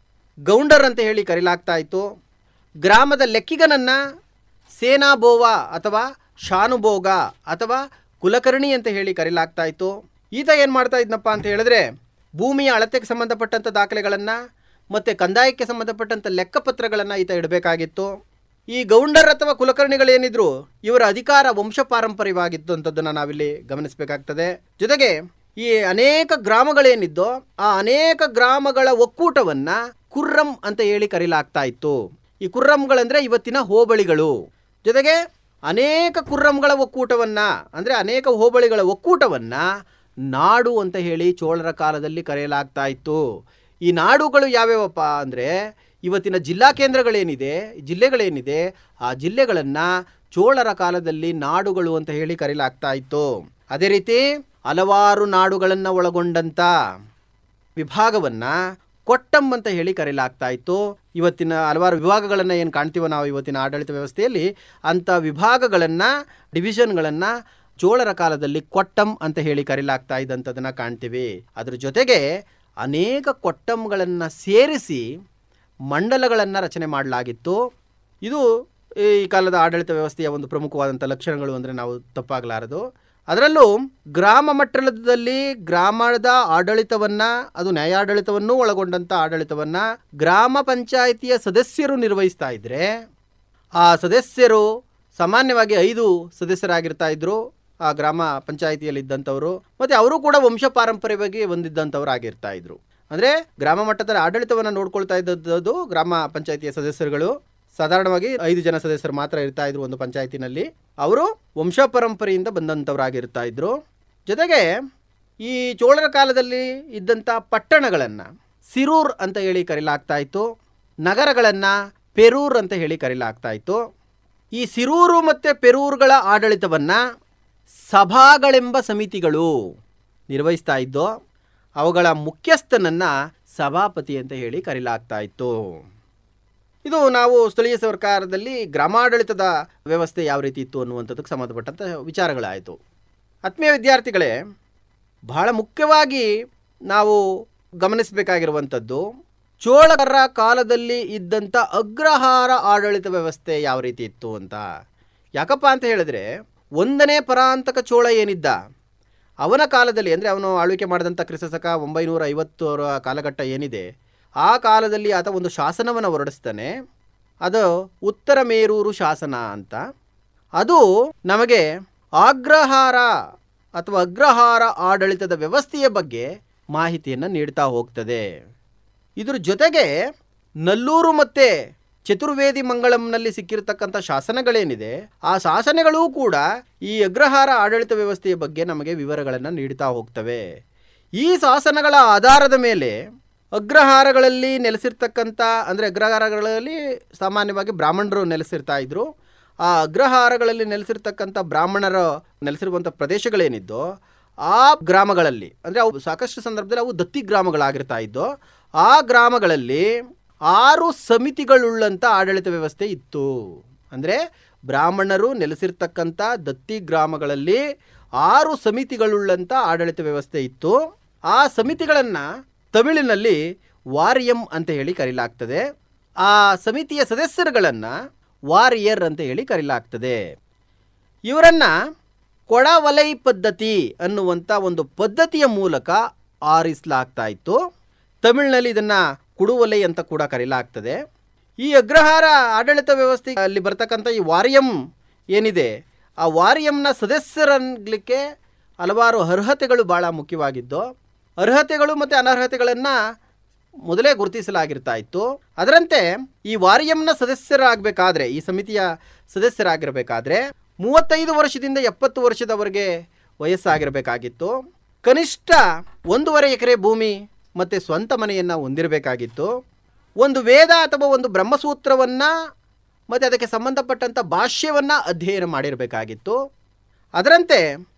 ಗೌಂಡರ್ ಅಂತ ಹೇಳಿ ಕರೆಯಲಾಗ್ತಾ ಇತ್ತು ಗ್ರಾಮದ ಲೆಕ್ಕಿಗನನ್ನು ಸೇನಾಬೋವ ಅಥವಾ ಶಾನುಭೋಗ ಅಥವಾ ಕುಲಕರ್ಣಿ ಅಂತ ಹೇಳಿ ಕರೆಯಲಾಗ್ತಾ ಇತ್ತು ಈತ ಏನು ಮಾಡ್ತಾ ಇದ್ನಪ್ಪ ಅಂತ ಹೇಳಿದ್ರೆ ಭೂಮಿಯ ಅಳತೆಗೆ ಸಂಬಂಧಪಟ್ಟಂಥ ದಾಖಲೆಗಳನ್ನು ಮತ್ತು ಕಂದಾಯಕ್ಕೆ ಸಂಬಂಧಪಟ್ಟಂಥ ಲೆಕ್ಕಪತ್ರಗಳನ್ನು ಈತ ಇಡಬೇಕಾಗಿತ್ತು ಈ ಗೌಂಡರ್ ಅಥವಾ ಕುಲಕರ್ಣಿಗಳೇನಿದ್ರು ಇವರ ಅಧಿಕಾರ ವಂಶ ಪಾರಂಪರ್ಯವಾಗಿತ್ತು ಅಂತದನ್ನು ನಾವಿಲ್ಲಿ ಗಮನಿಸಬೇಕಾಗ್ತದೆ ಜೊತೆಗೆ ಈ ಅನೇಕ ಗ್ರಾಮಗಳೇನಿದ್ದೋ ಆ ಅನೇಕ ಗ್ರಾಮಗಳ ಒಕ್ಕೂಟವನ್ನು ಕುರ್ರಂ ಅಂತ ಹೇಳಿ ಕರೆಯಲಾಗ್ತಾ ಇತ್ತು ಈ ಕುರ್ರಂಗಳಂದರೆ ಇವತ್ತಿನ ಹೋಬಳಿಗಳು ಜೊತೆಗೆ ಅನೇಕ ಕುರ್ರಂಗಳ ಒಕ್ಕೂಟವನ್ನು ಅಂದರೆ ಅನೇಕ ಹೋಬಳಿಗಳ ಒಕ್ಕೂಟವನ್ನು ನಾಡು ಅಂತ ಹೇಳಿ ಚೋಳರ ಕಾಲದಲ್ಲಿ ಕರೆಯಲಾಗ್ತಾ ಇತ್ತು ಈ ನಾಡುಗಳು ಯಾವ್ಯಾವಪ್ಪ ಅಂದರೆ ಇವತ್ತಿನ ಜಿಲ್ಲಾ ಕೇಂದ್ರಗಳೇನಿದೆ ಜಿಲ್ಲೆಗಳೇನಿದೆ ಆ ಜಿಲ್ಲೆಗಳನ್ನು ಚೋಳರ ಕಾಲದಲ್ಲಿ ನಾಡುಗಳು ಅಂತ ಹೇಳಿ ಕರೆಯಲಾಗ್ತಾ ಇತ್ತು ಅದೇ ರೀತಿ ಹಲವಾರು ನಾಡುಗಳನ್ನು ಒಳಗೊಂಡಂಥ ವಿಭಾಗವನ್ನು ಕೊಟ್ಟಂ ಅಂತ ಹೇಳಿ ಕರೆಯಲಾಗ್ತಾ ಇತ್ತು ಇವತ್ತಿನ ಹಲವಾರು ವಿಭಾಗಗಳನ್ನು ಏನು ಕಾಣ್ತೀವೋ ನಾವು ಇವತ್ತಿನ ಆಡಳಿತ ವ್ಯವಸ್ಥೆಯಲ್ಲಿ ಅಂಥ ವಿಭಾಗಗಳನ್ನು ಡಿವಿಷನ್ಗಳನ್ನು ಚೋಳರ ಕಾಲದಲ್ಲಿ ಕೊಟ್ಟಂ ಅಂತ ಹೇಳಿ ಕರೆಯಲಾಗ್ತಾ ಇದ್ದಂಥದ್ದನ್ನು ಕಾಣ್ತೀವಿ ಅದ್ರ ಜೊತೆಗೆ ಅನೇಕ ಕೊಟ್ಟಂಗಳನ್ನು ಸೇರಿಸಿ ಮಂಡಲಗಳನ್ನು ರಚನೆ ಮಾಡಲಾಗಿತ್ತು ಇದು ಈ ಕಾಲದ ಆಡಳಿತ ವ್ಯವಸ್ಥೆಯ ಒಂದು ಪ್ರಮುಖವಾದಂಥ ಲಕ್ಷಣಗಳು ಅಂದರೆ ನಾವು ತಪ್ಪಾಗಲಾರದು ಅದರಲ್ಲೂ ಗ್ರಾಮ ಮಟ್ಟದಲ್ಲಿ ಗ್ರಾಮದ ಆಡಳಿತವನ್ನು ಅದು ನ್ಯಾಯಾಡಳಿತವನ್ನೂ ಒಳಗೊಂಡಂಥ ಆಡಳಿತವನ್ನು ಗ್ರಾಮ ಪಂಚಾಯಿತಿಯ ಸದಸ್ಯರು ನಿರ್ವಹಿಸ್ತಾ ಇದ್ದರೆ ಆ ಸದಸ್ಯರು ಸಾಮಾನ್ಯವಾಗಿ ಐದು ಸದಸ್ಯರಾಗಿರ್ತಾ ಇದ್ರು ಆ ಗ್ರಾಮ ಪಂಚಾಯಿತಿಯಲ್ಲಿ ಇದ್ದಂಥವರು ಮತ್ತು ಅವರು ಕೂಡ ವಂಶ ಪಾರಂಪರ್ಯವಾಗಿ ಹೊಂದಿದ್ದಂಥವ್ರು ಆಗಿರ್ತಾ ಇದ್ರು ಅಂದರೆ ಗ್ರಾಮ ಮಟ್ಟದ ಆಡಳಿತವನ್ನು ನೋಡ್ಕೊಳ್ತಾ ಇದ್ದದ್ದು ಗ್ರಾಮ ಪಂಚಾಯಿತಿಯ ಸದಸ್ಯರುಗಳು ಸಾಧಾರಣವಾಗಿ ಐದು ಜನ ಸದಸ್ಯರು ಮಾತ್ರ ಇರ್ತಾ ಇದ್ರು ಒಂದು ಪಂಚಾಯತಿನಲ್ಲಿ ಅವರು ವಂಶ ಪರಂಪರೆಯಿಂದ ಬಂದಂಥವರಾಗಿರ್ತಾ ಇದ್ರು ಜೊತೆಗೆ ಈ ಚೋಳರ ಕಾಲದಲ್ಲಿ ಇದ್ದಂಥ ಪಟ್ಟಣಗಳನ್ನು ಸಿರೂರ್ ಅಂತ ಹೇಳಿ ಕರೆಯಲಾಗ್ತಾ ಇತ್ತು ನಗರಗಳನ್ನು ಪೆರೂರ್ ಅಂತ ಹೇಳಿ ಕರೆಯಲಾಗ್ತಾ ಇತ್ತು ಈ ಸಿರೂರು ಮತ್ತು ಪೆರೂರುಗಳ ಆಡಳಿತವನ್ನು ಸಭಾಗಳೆಂಬ ಸಮಿತಿಗಳು ನಿರ್ವಹಿಸ್ತಾ ಇದ್ದು ಅವುಗಳ ಮುಖ್ಯಸ್ಥನನ್ನು ಸಭಾಪತಿ ಅಂತ ಹೇಳಿ ಕರೆಯಲಾಗ್ತಾ ಇತ್ತು ಇದು ನಾವು ಸ್ಥಳೀಯ ಸರ್ಕಾರದಲ್ಲಿ ಗ್ರಾಮಾಡಳಿತದ ವ್ಯವಸ್ಥೆ ಯಾವ ರೀತಿ ಇತ್ತು ಅನ್ನುವಂಥದ್ದಕ್ಕೆ ಸಂಬಂಧಪಟ್ಟಂಥ ವಿಚಾರಗಳಾಯಿತು ಆತ್ಮೀಯ ವಿದ್ಯಾರ್ಥಿಗಳೇ ಬಹಳ ಮುಖ್ಯವಾಗಿ ನಾವು ಗಮನಿಸಬೇಕಾಗಿರುವಂಥದ್ದು ಚೋಳರ ಕಾಲದಲ್ಲಿ ಇದ್ದಂಥ ಅಗ್ರಹಾರ ಆಡಳಿತ ವ್ಯವಸ್ಥೆ ಯಾವ ರೀತಿ ಇತ್ತು ಅಂತ ಯಾಕಪ್ಪ ಅಂತ ಹೇಳಿದ್ರೆ ಒಂದನೇ ಪರಾಂತಕ ಚೋಳ ಏನಿದ್ದ ಅವನ ಕಾಲದಲ್ಲಿ ಅಂದರೆ ಅವನು ಆಳ್ವಿಕೆ ಮಾಡಿದಂಥ ಕ್ರಿಸ್ತಶಕ ಒಂಬೈನೂರ ಐವತ್ತರ ಕಾಲಘಟ್ಟ ಏನಿದೆ ಆ ಕಾಲದಲ್ಲಿ ಆತ ಒಂದು ಶಾಸನವನ್ನು ಹೊರಡಿಸ್ತಾನೆ ಅದು ಉತ್ತರ ಮೇರೂರು ಶಾಸನ ಅಂತ ಅದು ನಮಗೆ ಆಗ್ರಹಾರ ಅಥವಾ ಅಗ್ರಹಾರ ಆಡಳಿತದ ವ್ಯವಸ್ಥೆಯ ಬಗ್ಗೆ ಮಾಹಿತಿಯನ್ನು ನೀಡ್ತಾ ಹೋಗ್ತದೆ ಇದ್ರ ಜೊತೆಗೆ ನಲ್ಲೂರು ಮತ್ತು ಚತುರ್ವೇದಿ ಮಂಗಳಂನಲ್ಲಿ ಸಿಕ್ಕಿರತಕ್ಕಂಥ ಶಾಸನಗಳೇನಿದೆ ಆ ಶಾಸನಗಳೂ ಕೂಡ ಈ ಅಗ್ರಹಾರ ಆಡಳಿತ ವ್ಯವಸ್ಥೆಯ ಬಗ್ಗೆ ನಮಗೆ ವಿವರಗಳನ್ನು ನೀಡ್ತಾ ಹೋಗ್ತವೆ ಈ ಶಾಸನಗಳ ಆಧಾರದ ಮೇಲೆ ಅಗ್ರಹಾರಗಳಲ್ಲಿ ನೆಲೆಸಿರ್ತಕ್ಕಂಥ ಅಂದರೆ ಅಗ್ರಹಾರಗಳಲ್ಲಿ ಸಾಮಾನ್ಯವಾಗಿ ಬ್ರಾಹ್ಮಣರು ನೆಲೆಸಿರ್ತಾ ಇದ್ರು ಆ ಅಗ್ರಹಾರಗಳಲ್ಲಿ ನೆಲೆಸಿರ್ತಕ್ಕಂಥ ಬ್ರಾಹ್ಮಣರ ನೆಲೆಸಿರುವಂಥ ಪ್ರದೇಶಗಳೇನಿದ್ದೋ ಆ ಗ್ರಾಮಗಳಲ್ಲಿ ಅಂದರೆ ಅವು ಸಾಕಷ್ಟು ಸಂದರ್ಭದಲ್ಲಿ ಅವು ದತ್ತಿ ಗ್ರಾಮಗಳಾಗಿರ್ತಾ ಇದ್ದೋ ಆ ಗ್ರಾಮಗಳಲ್ಲಿ ಆರು ಸಮಿತಿಗಳುಳ್ಳಂಥ ಆಡಳಿತ ವ್ಯವಸ್ಥೆ ಇತ್ತು ಅಂದರೆ ಬ್ರಾಹ್ಮಣರು ನೆಲೆಸಿರ್ತಕ್ಕಂಥ ದತ್ತಿ ಗ್ರಾಮಗಳಲ್ಲಿ ಆರು ಸಮಿತಿಗಳುಳ್ಳಂಥ ಆಡಳಿತ ವ್ಯವಸ್ಥೆ ಇತ್ತು ಆ ಸಮಿತಿಗಳನ್ನು ತಮಿಳಿನಲ್ಲಿ ವಾರಿಯಂ ಅಂತ ಹೇಳಿ ಕರೀಲಾಗ್ತದೆ ಆ ಸಮಿತಿಯ ಸದಸ್ಯರುಗಳನ್ನು ವಾರಿಯರ್ ಅಂತ ಹೇಳಿ ಕರೀಲಾಗ್ತದೆ ಇವರನ್ನು ಕೊಡವಲೈ ಪದ್ಧತಿ ಅನ್ನುವಂಥ ಒಂದು ಪದ್ಧತಿಯ ಮೂಲಕ ಆರಿಸಲಾಗ್ತಾ ಇತ್ತು ತಮಿಳಿನಲ್ಲಿ ಇದನ್ನು ಕುಡುವಲೈ ಅಂತ ಕೂಡ ಕರೀಲಾಗ್ತದೆ ಈ ಅಗ್ರಹಾರ ಆಡಳಿತ ವ್ಯವಸ್ಥೆ ಅಲ್ಲಿ ಬರ್ತಕ್ಕಂಥ ಈ ವಾರಿಯಂ ಏನಿದೆ ಆ ವಾರಿಯಂನ ಸದಸ್ಯರಾಗಲಿಕ್ಕೆ ಹಲವಾರು ಅರ್ಹತೆಗಳು ಭಾಳ ಮುಖ್ಯವಾಗಿದ್ದು ಅರ್ಹತೆಗಳು ಮತ್ತು ಅನರ್ಹತೆಗಳನ್ನು ಮೊದಲೇ ಗುರುತಿಸಲಾಗಿರ್ತಾ ಇತ್ತು ಅದರಂತೆ ಈ ವಾರಿಯಂನ ಸದಸ್ಯರಾಗಬೇಕಾದ್ರೆ ಈ ಸಮಿತಿಯ ಸದಸ್ಯರಾಗಿರಬೇಕಾದ್ರೆ ಮೂವತ್ತೈದು ವರ್ಷದಿಂದ ಎಪ್ಪತ್ತು ವರ್ಷದವರೆಗೆ ವಯಸ್ಸಾಗಿರಬೇಕಾಗಿತ್ತು ಕನಿಷ್ಠ ಒಂದೂವರೆ ಎಕರೆ ಭೂಮಿ ಮತ್ತು ಸ್ವಂತ ಮನೆಯನ್ನು ಹೊಂದಿರಬೇಕಾಗಿತ್ತು ಒಂದು ವೇದ ಅಥವಾ ಒಂದು ಬ್ರಹ್ಮಸೂತ್ರವನ್ನು ಮತ್ತು ಅದಕ್ಕೆ ಸಂಬಂಧಪಟ್ಟಂಥ ಭಾಷ್ಯವನ್ನು ಅಧ್ಯಯನ ಮಾಡಿರಬೇಕಾಗಿತ್ತು ಅದರಂತೆ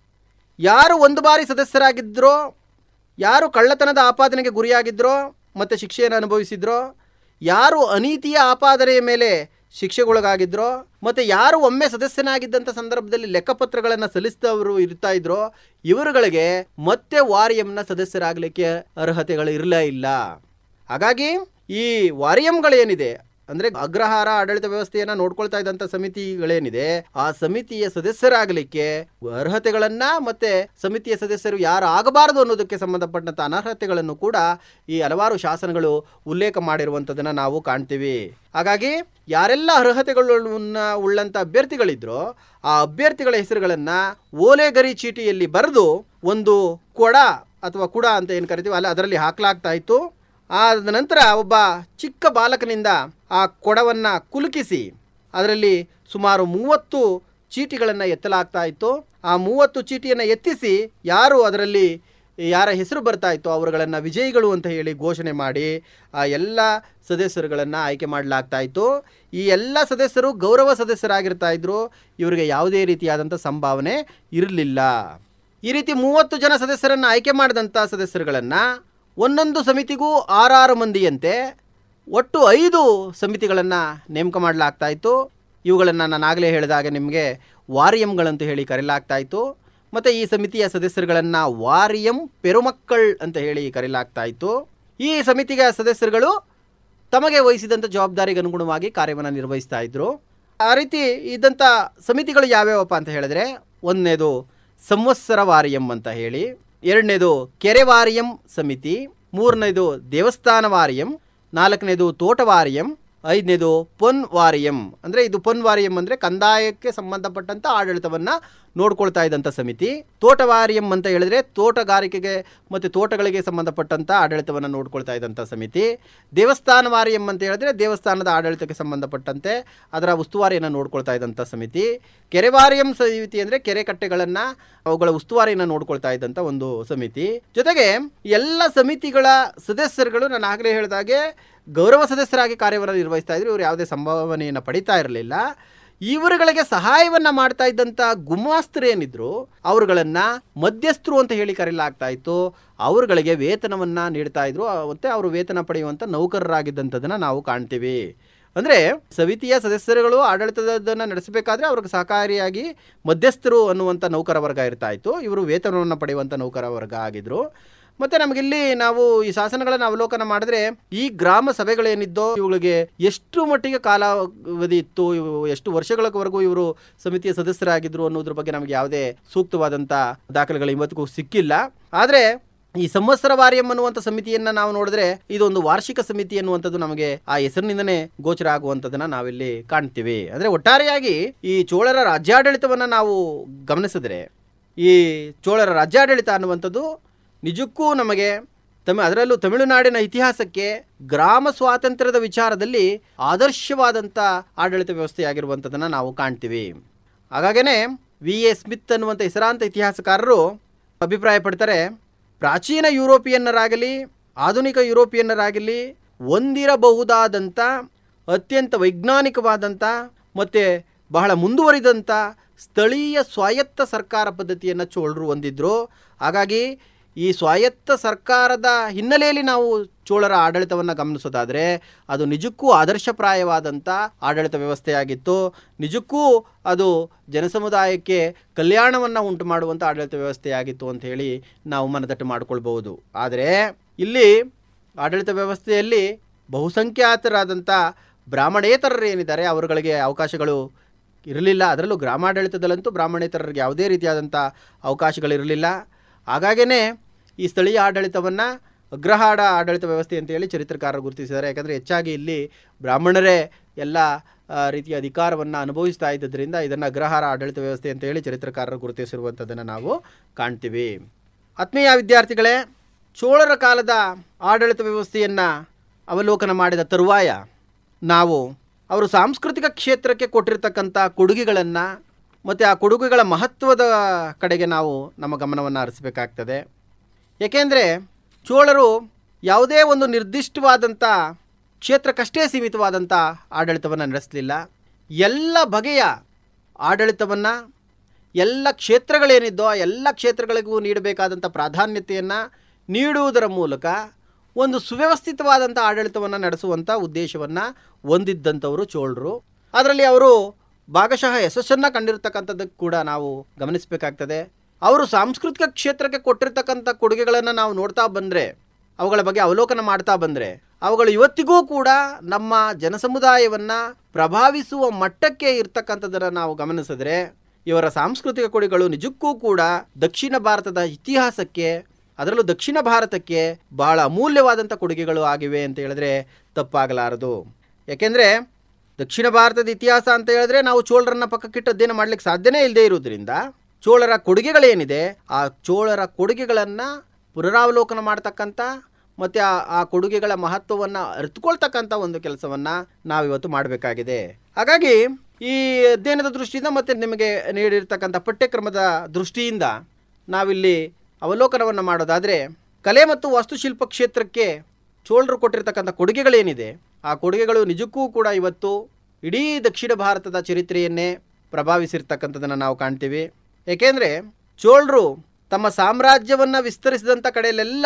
ಯಾರು ಒಂದು ಬಾರಿ ಸದಸ್ಯರಾಗಿದ್ದರೋ ಯಾರು ಕಳ್ಳತನದ ಆಪಾದನೆಗೆ ಗುರಿಯಾಗಿದ್ದರೋ ಮತ್ತು ಶಿಕ್ಷೆಯನ್ನು ಅನುಭವಿಸಿದ್ರೋ ಯಾರು ಅನೀತಿಯ ಆಪಾದನೆಯ ಮೇಲೆ ಶಿಕ್ಷೆಗೊಳಗಾಗಿದ್ರೋ ಮತ್ತು ಯಾರು ಒಮ್ಮೆ ಸದಸ್ಯನಾಗಿದ್ದಂಥ ಸಂದರ್ಭದಲ್ಲಿ ಲೆಕ್ಕಪತ್ರಗಳನ್ನು ಸಲ್ಲಿಸಿದವರು ಇರ್ತಾ ಇದ್ರೋ ಇವರುಗಳಿಗೆ ಮತ್ತೆ ವಾರಿಯಂನ ಸದಸ್ಯರಾಗಲಿಕ್ಕೆ ಅರ್ಹತೆಗಳು ಇರಲೇ ಇಲ್ಲ ಹಾಗಾಗಿ ಈ ವಾರಿಯಂಗಳೇನಿದೆ ಅಂದರೆ ಅಗ್ರಹಾರ ಆಡಳಿತ ವ್ಯವಸ್ಥೆಯನ್ನು ನೋಡ್ಕೊಳ್ತಾ ಇದ್ದಂಥ ಸಮಿತಿಗಳೇನಿದೆ ಆ ಸಮಿತಿಯ ಸದಸ್ಯರಾಗಲಿಕ್ಕೆ ಅರ್ಹತೆಗಳನ್ನು ಮತ್ತೆ ಸಮಿತಿಯ ಸದಸ್ಯರು ಯಾರು ಆಗಬಾರದು ಅನ್ನೋದಕ್ಕೆ ಸಂಬಂಧಪಟ್ಟಂಥ ಅನರ್ಹತೆಗಳನ್ನು ಕೂಡ ಈ ಹಲವಾರು ಶಾಸನಗಳು ಉಲ್ಲೇಖ ಮಾಡಿರುವಂಥದ್ದನ್ನು ನಾವು ಕಾಣ್ತೀವಿ ಹಾಗಾಗಿ ಯಾರೆಲ್ಲ ಅರ್ಹತೆಗಳನ್ನ ಉಳ್ಳಂಥ ಅಭ್ಯರ್ಥಿಗಳಿದ್ರೋ ಆ ಅಭ್ಯರ್ಥಿಗಳ ಹೆಸರುಗಳನ್ನು ಓಲೆಗರಿ ಚೀಟಿಯಲ್ಲಿ ಬರೆದು ಒಂದು ಕೊಡ ಅಥವಾ ಕುಡ ಅಂತ ಏನು ಕರಿತೀವಿ ಅಲ್ಲ ಅದರಲ್ಲಿ ಹಾಕಲಾಗ್ತಾ ಇತ್ತು ಆದ ನಂತರ ಒಬ್ಬ ಚಿಕ್ಕ ಬಾಲಕನಿಂದ ಆ ಕೊಡವನ್ನು ಕುಲುಕಿಸಿ ಅದರಲ್ಲಿ ಸುಮಾರು ಮೂವತ್ತು ಚೀಟಿಗಳನ್ನು ಎತ್ತಲಾಗ್ತಾ ಇತ್ತು ಆ ಮೂವತ್ತು ಚೀಟಿಯನ್ನು ಎತ್ತಿಸಿ ಯಾರು ಅದರಲ್ಲಿ ಯಾರ ಹೆಸರು ಬರ್ತಾ ಇತ್ತು ಅವರುಗಳನ್ನು ವಿಜಯಿಗಳು ಅಂತ ಹೇಳಿ ಘೋಷಣೆ ಮಾಡಿ ಆ ಎಲ್ಲ ಸದಸ್ಯರುಗಳನ್ನು ಆಯ್ಕೆ ಮಾಡಲಾಗ್ತಾ ಇತ್ತು ಈ ಎಲ್ಲ ಸದಸ್ಯರು ಗೌರವ ಸದಸ್ಯರಾಗಿರ್ತಾ ಇದ್ರು ಇವರಿಗೆ ಯಾವುದೇ ರೀತಿಯಾದಂಥ ಸಂಭಾವನೆ ಇರಲಿಲ್ಲ ಈ ರೀತಿ ಮೂವತ್ತು ಜನ ಸದಸ್ಯರನ್ನು ಆಯ್ಕೆ ಮಾಡಿದಂಥ ಸದಸ್ಯರುಗಳನ್ನು ಒಂದೊಂದು ಸಮಿತಿಗೂ ಆರಾರು ಮಂದಿಯಂತೆ ಒಟ್ಟು ಐದು ಸಮಿತಿಗಳನ್ನು ನೇಮಕ ಮಾಡಲಾಗ್ತಾ ಇತ್ತು ಇವುಗಳನ್ನು ನಾನು ಆಗಲೇ ಹೇಳಿದಾಗ ನಿಮಗೆ ವಾರಿಯಂಗಳಂತ ಹೇಳಿ ಕರೆಯಲಾಗ್ತಾ ಇತ್ತು ಮತ್ತು ಈ ಸಮಿತಿಯ ಸದಸ್ಯರುಗಳನ್ನು ವಾರಿಯಂ ಪೆರುಮಕ್ಕಳ್ ಅಂತ ಹೇಳಿ ಕರೆಯಲಾಗ್ತಾ ಇತ್ತು ಈ ಸಮಿತಿಯ ಸದಸ್ಯರುಗಳು ತಮಗೆ ವಹಿಸಿದಂಥ ಜವಾಬ್ದಾರಿಗೆ ಅನುಗುಣವಾಗಿ ಕಾರ್ಯವನ್ನು ನಿರ್ವಹಿಸ್ತಾ ಇದ್ರು ಆ ರೀತಿ ಇದ್ದಂಥ ಸಮಿತಿಗಳು ಯಾವ್ಯಾವಪ್ಪ ಅಂತ ಹೇಳಿದ್ರೆ ಒಂದನೇದು ಸಂವತ್ಸರ ವಾರಿಯಂ ಅಂತ ಹೇಳಿ ಎರಡನೇದು ಕೆರೆ ವಾರಿಯಂ ಸಮಿತಿ ಮೂರನೇದು ದೇವಸ್ಥಾನ ವಾರಿಯಂ ನಾಲ್ಕನೇದು ತೋಟ ವಾರಿಯಂ ಐದನೇದು ಪೊನ್ ವಾರಿಯಂ ಅಂದರೆ ಇದು ಪೊನ್ ವಾರಿಯಂ ಅಂದರೆ ಕಂದಾಯಕ್ಕೆ ಸಂಬಂಧಪಟ್ಟಂಥ ಆಡಳಿತವನ್ನು ನೋಡ್ಕೊಳ್ತಾ ಇದ್ದಂಥ ಸಮಿತಿ ತೋಟ ವಾರಿಯಂ ಅಂತ ಹೇಳಿದ್ರೆ ತೋಟಗಾರಿಕೆಗೆ ಮತ್ತು ತೋಟಗಳಿಗೆ ಸಂಬಂಧಪಟ್ಟಂಥ ಆಡಳಿತವನ್ನು ನೋಡ್ಕೊಳ್ತಾ ಇದ್ದಂಥ ಸಮಿತಿ ದೇವಸ್ಥಾನ ವಾರಿಯಂ ಅಂತ ಹೇಳಿದ್ರೆ ದೇವಸ್ಥಾನದ ಆಡಳಿತಕ್ಕೆ ಸಂಬಂಧಪಟ್ಟಂತೆ ಅದರ ಉಸ್ತುವಾರಿಯನ್ನು ನೋಡ್ಕೊಳ್ತಾ ಇದ್ದಂಥ ಸಮಿತಿ ಕೆರೆ ವಾರಿಯಂ ಸಮಿತಿ ಅಂದರೆ ಕೆರೆ ಕಟ್ಟೆಗಳನ್ನು ಅವುಗಳ ಉಸ್ತುವಾರಿಯನ್ನು ನೋಡ್ಕೊಳ್ತಾ ಇದ್ದಂಥ ಒಂದು ಸಮಿತಿ ಜೊತೆಗೆ ಎಲ್ಲ ಸಮಿತಿಗಳ ಸದಸ್ಯರುಗಳು ನಾನು ಆಗಲೇ ಹೇಳಿದಾಗೆ ಗೌರವ ಸದಸ್ಯರಾಗಿ ಕಾರ್ಯವನ್ನು ನಿರ್ವಹಿಸ್ತಾ ಇದ್ರು ಇವರು ಯಾವುದೇ ಸಂಭಾವನೆಯನ್ನು ಪಡಿತಾ ಇರಲಿಲ್ಲ ಇವರುಗಳಿಗೆ ಸಹಾಯವನ್ನು ಮಾಡ್ತಾ ಇದ್ದಂಥ ಗುಮಾಸ್ತರು ಏನಿದ್ರು ಅವರುಗಳನ್ನು ಮಧ್ಯಸ್ಥರು ಅಂತ ಹೇಳಿ ಕರೆಯಲಾಗ್ತಾ ಇತ್ತು ಅವರುಗಳಿಗೆ ವೇತನವನ್ನು ನೀಡ್ತಾ ಇದ್ರು ಮತ್ತು ಅವರು ವೇತನ ಪಡೆಯುವಂಥ ನೌಕರರಾಗಿದ್ದಂಥದ್ದನ್ನು ನಾವು ಕಾಣ್ತೀವಿ ಅಂದರೆ ಸಮಿತಿಯ ಸದಸ್ಯರುಗಳು ಆಡಳಿತದನ್ನು ನಡೆಸಬೇಕಾದ್ರೆ ಅವ್ರಿಗೆ ಸಹಕಾರಿಯಾಗಿ ಮಧ್ಯಸ್ಥರು ಅನ್ನುವಂಥ ನೌಕರ ವರ್ಗ ಇರ್ತಾ ಇತ್ತು ಇವರು ವೇತನವನ್ನು ಪಡೆಯುವಂಥ ನೌಕರ ವರ್ಗ ಆಗಿದ್ರು ಮತ್ತು ನಮಗಿಲ್ಲಿ ನಾವು ಈ ಶಾಸನಗಳನ್ನು ಅವಲೋಕನ ಮಾಡಿದ್ರೆ ಈ ಗ್ರಾಮ ಸಭೆಗಳೇನಿದ್ದೋ ಇವುಗಳಿಗೆ ಎಷ್ಟು ಮಟ್ಟಿಗೆ ಕಾಲಾವಧಿ ಇತ್ತು ಇವು ಎಷ್ಟು ವರ್ಷಗಳವರೆಗೂ ಇವರು ಸಮಿತಿಯ ಸದಸ್ಯರಾಗಿದ್ರು ಅನ್ನೋದ್ರ ಬಗ್ಗೆ ನಮಗೆ ಯಾವುದೇ ಸೂಕ್ತವಾದಂಥ ದಾಖಲೆಗಳು ಇವತ್ತಿಗೂ ಸಿಕ್ಕಿಲ್ಲ ಆದರೆ ಈ ಸಂವತ್ಸರ ವಾರ್ಯಂ ಅನ್ನುವಂಥ ಸಮಿತಿಯನ್ನ ನಾವು ನೋಡಿದ್ರೆ ಇದೊಂದು ವಾರ್ಷಿಕ ಸಮಿತಿ ಅನ್ನುವಂಥದ್ದು ನಮಗೆ ಆ ಹೆಸರಿನಿಂದನೇ ಗೋಚರ ಆಗುವಂಥದ್ದನ್ನ ನಾವಿಲ್ಲಿ ಕಾಣ್ತೀವಿ ಅಂದ್ರೆ ಒಟ್ಟಾರೆಯಾಗಿ ಈ ಚೋಳರ ರಾಜ್ಯಾಡಳಿತವನ್ನ ನಾವು ಗಮನಿಸಿದ್ರೆ ಈ ಚೋಳರ ರಾಜ್ಯಾಡಳಿತ ಅನ್ನುವಂಥದ್ದು ನಿಜಕ್ಕೂ ನಮಗೆ ತಮ್ಮ ಅದರಲ್ಲೂ ತಮಿಳುನಾಡಿನ ಇತಿಹಾಸಕ್ಕೆ ಗ್ರಾಮ ಸ್ವಾತಂತ್ರ್ಯದ ವಿಚಾರದಲ್ಲಿ ಆದರ್ಶವಾದಂಥ ಆಡಳಿತ ವ್ಯವಸ್ಥೆಯಾಗಿರುವಂಥದ್ದನ್ನು ನಾವು ಕಾಣ್ತೀವಿ ಹಾಗಾಗೇ ವಿ ಎ ಸ್ಮಿತ್ ಅನ್ನುವಂಥ ಹೆಸರಾಂತ ಇತಿಹಾಸಕಾರರು ಅಭಿಪ್ರಾಯ ಪಡ್ತಾರೆ ಪ್ರಾಚೀನ ಯುರೋಪಿಯನ್ನರಾಗಲಿ ಆಧುನಿಕ ಯುರೋಪಿಯನ್ನರಾಗಲಿ ಹೊಂದಿರಬಹುದಾದಂಥ ಅತ್ಯಂತ ವೈಜ್ಞಾನಿಕವಾದಂಥ ಮತ್ತು ಬಹಳ ಮುಂದುವರಿದಂಥ ಸ್ಥಳೀಯ ಸ್ವಾಯತ್ತ ಸರ್ಕಾರ ಪದ್ಧತಿಯನ್ನು ಚೋಳರು ಹೊಂದಿದ್ರು ಹಾಗಾಗಿ ಈ ಸ್ವಾಯತ್ತ ಸರ್ಕಾರದ ಹಿನ್ನೆಲೆಯಲ್ಲಿ ನಾವು ಚೋಳರ ಆಡಳಿತವನ್ನು ಗಮನಿಸೋದಾದರೆ ಅದು ನಿಜಕ್ಕೂ ಆದರ್ಶಪ್ರಾಯವಾದಂಥ ಆಡಳಿತ ವ್ಯವಸ್ಥೆಯಾಗಿತ್ತು ನಿಜಕ್ಕೂ ಅದು ಜನಸಮುದಾಯಕ್ಕೆ ಕಲ್ಯಾಣವನ್ನು ಉಂಟು ಮಾಡುವಂಥ ಆಡಳಿತ ವ್ಯವಸ್ಥೆಯಾಗಿತ್ತು ಅಂತ ಹೇಳಿ ನಾವು ಮನದಟ್ಟು ಮಾಡಿಕೊಳ್ಬಹುದು ಆದರೆ ಇಲ್ಲಿ ಆಡಳಿತ ವ್ಯವಸ್ಥೆಯಲ್ಲಿ ಬಹುಸಂಖ್ಯಾತರಾದಂಥ ಬ್ರಾಹ್ಮಣೇತರರು ಏನಿದ್ದಾರೆ ಅವರುಗಳಿಗೆ ಅವಕಾಶಗಳು ಇರಲಿಲ್ಲ ಅದರಲ್ಲೂ ಗ್ರಾಮಾಡಳಿತದಲ್ಲಂತೂ ಬ್ರಾಹ್ಮಣೇತರರಿಗೆ ಯಾವುದೇ ರೀತಿಯಾದಂಥ ಅವಕಾಶಗಳಿರಲಿಲ್ಲ ಹಾಗಾಗೇ ಈ ಸ್ಥಳೀಯ ಆಡಳಿತವನ್ನು ಅಗ್ರಹಾರ ಆಡಳಿತ ವ್ಯವಸ್ಥೆ ಅಂತೇಳಿ ಚರಿತ್ರಕಾರರು ಗುರುತಿಸಿದ್ದಾರೆ ಯಾಕಂದರೆ ಹೆಚ್ಚಾಗಿ ಇಲ್ಲಿ ಬ್ರಾಹ್ಮಣರೇ ಎಲ್ಲ ಆ, ರೀತಿಯ ಅಧಿಕಾರವನ್ನು ಅನುಭವಿಸ್ತಾ ಇದ್ದರಿಂದ ಇದನ್ನು ಅಗ್ರಹಾರ ಆಡಳಿತ ವ್ಯವಸ್ಥೆ ಅಂತ ಹೇಳಿ ಚರಿತ್ರಕಾರರು ಗುರುತಿಸಿರುವಂಥದ್ದನ್ನು ನಾವು ಕಾಣ್ತೀವಿ ಆತ್ಮೀಯ ವಿದ್ಯಾರ್ಥಿಗಳೇ ಚೋಳರ ಕಾಲದ ಆಡಳಿತ ವ್ಯವಸ್ಥೆಯನ್ನು ಅವಲೋಕನ ಮಾಡಿದ ತರುವಾಯ ನಾವು ಅವರು ಸಾಂಸ್ಕೃತಿಕ ಕ್ಷೇತ್ರಕ್ಕೆ ಕೊಟ್ಟಿರ್ತಕ್ಕಂಥ ಕೊಡುಗೆಗಳನ್ನು ಮತ್ತು ಆ ಕೊಡುಗೆಗಳ ಮಹತ್ವದ ಕಡೆಗೆ ನಾವು ನಮ್ಮ ಗಮನವನ್ನು ಹರಿಸಬೇಕಾಗ್ತದೆ ಏಕೆಂದರೆ ಚೋಳರು ಯಾವುದೇ ಒಂದು ನಿರ್ದಿಷ್ಟವಾದಂಥ ಕ್ಷೇತ್ರಕ್ಕಷ್ಟೇ ಸೀಮಿತವಾದಂಥ ಆಡಳಿತವನ್ನು ನಡೆಸಲಿಲ್ಲ ಎಲ್ಲ ಬಗೆಯ ಆಡಳಿತವನ್ನು ಎಲ್ಲ ಕ್ಷೇತ್ರಗಳೇನಿದ್ದೋ ಆ ಎಲ್ಲ ಕ್ಷೇತ್ರಗಳಿಗೂ ನೀಡಬೇಕಾದಂಥ ಪ್ರಾಧಾನ್ಯತೆಯನ್ನು ನೀಡುವುದರ ಮೂಲಕ ಒಂದು ಸುವ್ಯವಸ್ಥಿತವಾದಂಥ ಆಡಳಿತವನ್ನು ನಡೆಸುವಂಥ ಉದ್ದೇಶವನ್ನು ಹೊಂದಿದ್ದಂಥವರು ಚೋಳರು ಅದರಲ್ಲಿ ಅವರು ಭಾಗಶಃ ಯಶಸ್ಸನ್ನು ಕಂಡಿರ್ತಕ್ಕಂಥದ್ದಕ್ಕೆ ಕೂಡ ನಾವು ಗಮನಿಸಬೇಕಾಗ್ತದೆ ಅವರು ಸಾಂಸ್ಕೃತಿಕ ಕ್ಷೇತ್ರಕ್ಕೆ ಕೊಟ್ಟಿರ್ತಕ್ಕಂಥ ಕೊಡುಗೆಗಳನ್ನು ನಾವು ನೋಡ್ತಾ ಬಂದರೆ ಅವುಗಳ ಬಗ್ಗೆ ಅವಲೋಕನ ಮಾಡ್ತಾ ಬಂದರೆ ಅವುಗಳು ಇವತ್ತಿಗೂ ಕೂಡ ನಮ್ಮ ಜನಸಮುದಾಯವನ್ನು ಪ್ರಭಾವಿಸುವ ಮಟ್ಟಕ್ಕೆ ಇರ್ತಕ್ಕಂಥದ್ದನ್ನು ನಾವು ಗಮನಿಸಿದ್ರೆ ಇವರ ಸಾಂಸ್ಕೃತಿಕ ಕೊಡುಗೆಗಳು ನಿಜಕ್ಕೂ ಕೂಡ ದಕ್ಷಿಣ ಭಾರತದ ಇತಿಹಾಸಕ್ಕೆ ಅದರಲ್ಲೂ ದಕ್ಷಿಣ ಭಾರತಕ್ಕೆ ಬಹಳ ಅಮೂಲ್ಯವಾದಂಥ ಕೊಡುಗೆಗಳು ಆಗಿವೆ ಅಂತ ಹೇಳಿದ್ರೆ ತಪ್ಪಾಗಲಾರದು ಯಾಕೆಂದರೆ ದಕ್ಷಿಣ ಭಾರತದ ಇತಿಹಾಸ ಅಂತ ಹೇಳಿದ್ರೆ ನಾವು ಚೋಳರನ್ನ ಪಕ್ಕಕ್ಕಿಟ್ಟು ಅಧ್ಯಯನ ಮಾಡ್ಲಿಕ್ಕೆ ಸಾಧ್ಯನೇ ಇಲ್ಲದೆ ಇರೋದ್ರಿಂದ ಚೋಳರ ಕೊಡುಗೆಗಳೇನಿದೆ ಆ ಚೋಳರ ಕೊಡುಗೆಗಳನ್ನು ಪುನರಾವಲೋಕನ ಮಾಡ್ತಕ್ಕಂಥ ಮತ್ತು ಆ ಆ ಕೊಡುಗೆಗಳ ಮಹತ್ವವನ್ನು ಅರಿತುಕೊಳ್ತಕ್ಕಂಥ ಒಂದು ಕೆಲಸವನ್ನು ನಾವಿವತ್ತು ಮಾಡಬೇಕಾಗಿದೆ ಹಾಗಾಗಿ ಈ ಅಧ್ಯಯನದ ದೃಷ್ಟಿಯಿಂದ ಮತ್ತು ನಿಮಗೆ ನೀಡಿರ್ತಕ್ಕಂಥ ಪಠ್ಯಕ್ರಮದ ದೃಷ್ಟಿಯಿಂದ ನಾವಿಲ್ಲಿ ಅವಲೋಕನವನ್ನು ಮಾಡೋದಾದರೆ ಕಲೆ ಮತ್ತು ವಾಸ್ತುಶಿಲ್ಪ ಕ್ಷೇತ್ರಕ್ಕೆ ಚೋಳರು ಕೊಟ್ಟಿರ್ತಕ್ಕಂಥ ಕೊಡುಗೆಗಳೇನಿದೆ ಆ ಕೊಡುಗೆಗಳು ನಿಜಕ್ಕೂ ಕೂಡ ಇವತ್ತು ಇಡೀ ದಕ್ಷಿಣ ಭಾರತದ ಚರಿತ್ರೆಯನ್ನೇ ಪ್ರಭಾವಿಸಿರ್ತಕ್ಕಂಥದ್ದನ್ನು ನಾವು ಕಾಣ್ತೀವಿ ಏಕೆಂದರೆ ಚೋಳರು ತಮ್ಮ ಸಾಮ್ರಾಜ್ಯವನ್ನು ವಿಸ್ತರಿಸಿದಂಥ ಕಡೆಯಲ್ಲೆಲ್ಲ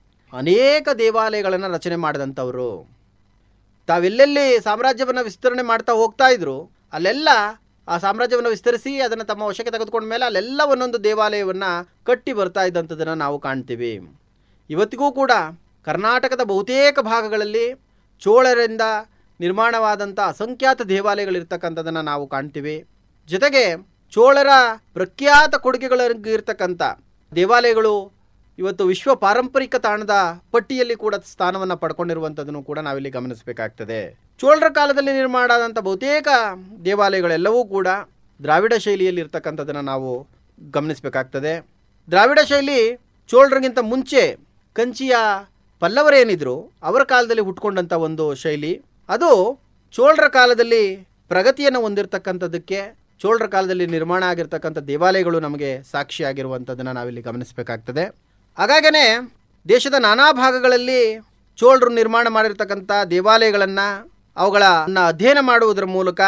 ಅನೇಕ ದೇವಾಲಯಗಳನ್ನು ರಚನೆ ಮಾಡಿದಂಥವರು ತಾವೆಲ್ಲೆಲ್ಲಿ ಸಾಮ್ರಾಜ್ಯವನ್ನು ವಿಸ್ತರಣೆ ಮಾಡ್ತಾ ಹೋಗ್ತಾ ಇದ್ರು ಅಲ್ಲೆಲ್ಲ ಆ ಸಾಮ್ರಾಜ್ಯವನ್ನು ವಿಸ್ತರಿಸಿ ಅದನ್ನು ತಮ್ಮ ವಶಕ್ಕೆ ತೆಗೆದುಕೊಂಡ ಮೇಲೆ ಅಲ್ಲೆಲ್ಲ ಒಂದೊಂದು ದೇವಾಲಯವನ್ನು ಕಟ್ಟಿ ಬರ್ತಾ ಇದ್ದಂಥದ್ದನ್ನು ನಾವು ಕಾಣ್ತೀವಿ ಇವತ್ತಿಗೂ ಕೂಡ ಕರ್ನಾಟಕದ ಬಹುತೇಕ ಭಾಗಗಳಲ್ಲಿ ಚೋಳರಿಂದ ನಿರ್ಮಾಣವಾದಂಥ ಅಸಂಖ್ಯಾತ ದೇವಾಲಯಗಳಿರ್ತಕ್ಕಂಥದ್ದನ್ನು ನಾವು ಕಾಣ್ತೀವಿ ಜೊತೆಗೆ ಚೋಳರ ಪ್ರಖ್ಯಾತ ಕೊಡುಗೆಗಳಿರ್ತಕ್ಕಂಥ ದೇವಾಲಯಗಳು ಇವತ್ತು ವಿಶ್ವ ಪಾರಂಪರಿಕ ತಾಣದ ಪಟ್ಟಿಯಲ್ಲಿ ಕೂಡ ಸ್ಥಾನವನ್ನು ಪಡ್ಕೊಂಡಿರುವಂಥದ್ದನ್ನು ಕೂಡ ನಾವಿಲ್ಲಿ ಗಮನಿಸಬೇಕಾಗ್ತದೆ ಚೋಳರ ಕಾಲದಲ್ಲಿ ನಿರ್ಮಾಣ ಆದಂಥ ಬಹುತೇಕ ದೇವಾಲಯಗಳೆಲ್ಲವೂ ಕೂಡ ದ್ರಾವಿಡ ಶೈಲಿಯಲ್ಲಿ ಇರ್ತಕ್ಕಂಥದ್ದನ್ನು ನಾವು ಗಮನಿಸಬೇಕಾಗ್ತದೆ ದ್ರಾವಿಡ ಶೈಲಿ ಚೋಳರಿಗಿಂತ ಮುಂಚೆ ಕಂಚಿಯ ಪಲ್ಲವರೇನಿದ್ರು ಅವರ ಕಾಲದಲ್ಲಿ ಹುಟ್ಕೊಂಡಂಥ ಒಂದು ಶೈಲಿ ಅದು ಚೋಳರ ಕಾಲದಲ್ಲಿ ಪ್ರಗತಿಯನ್ನು ಹೊಂದಿರತಕ್ಕಂಥದ್ದಕ್ಕೆ ಚೋಳರ ಕಾಲದಲ್ಲಿ ನಿರ್ಮಾಣ ಆಗಿರ್ತಕ್ಕಂಥ ದೇವಾಲಯಗಳು ನಮಗೆ ಸಾಕ್ಷಿಯಾಗಿರುವಂಥದ್ದನ್ನು ನಾವಿಲ್ಲಿ ಗಮನಿಸಬೇಕಾಗ್ತದೆ ಹಾಗಾಗೇ ದೇಶದ ನಾನಾ ಭಾಗಗಳಲ್ಲಿ ಚೋಳರು ನಿರ್ಮಾಣ ಮಾಡಿರ್ತಕ್ಕಂಥ ದೇವಾಲಯಗಳನ್ನು ಅವುಗಳನ್ನು ಅಧ್ಯಯನ ಮಾಡುವುದರ ಮೂಲಕ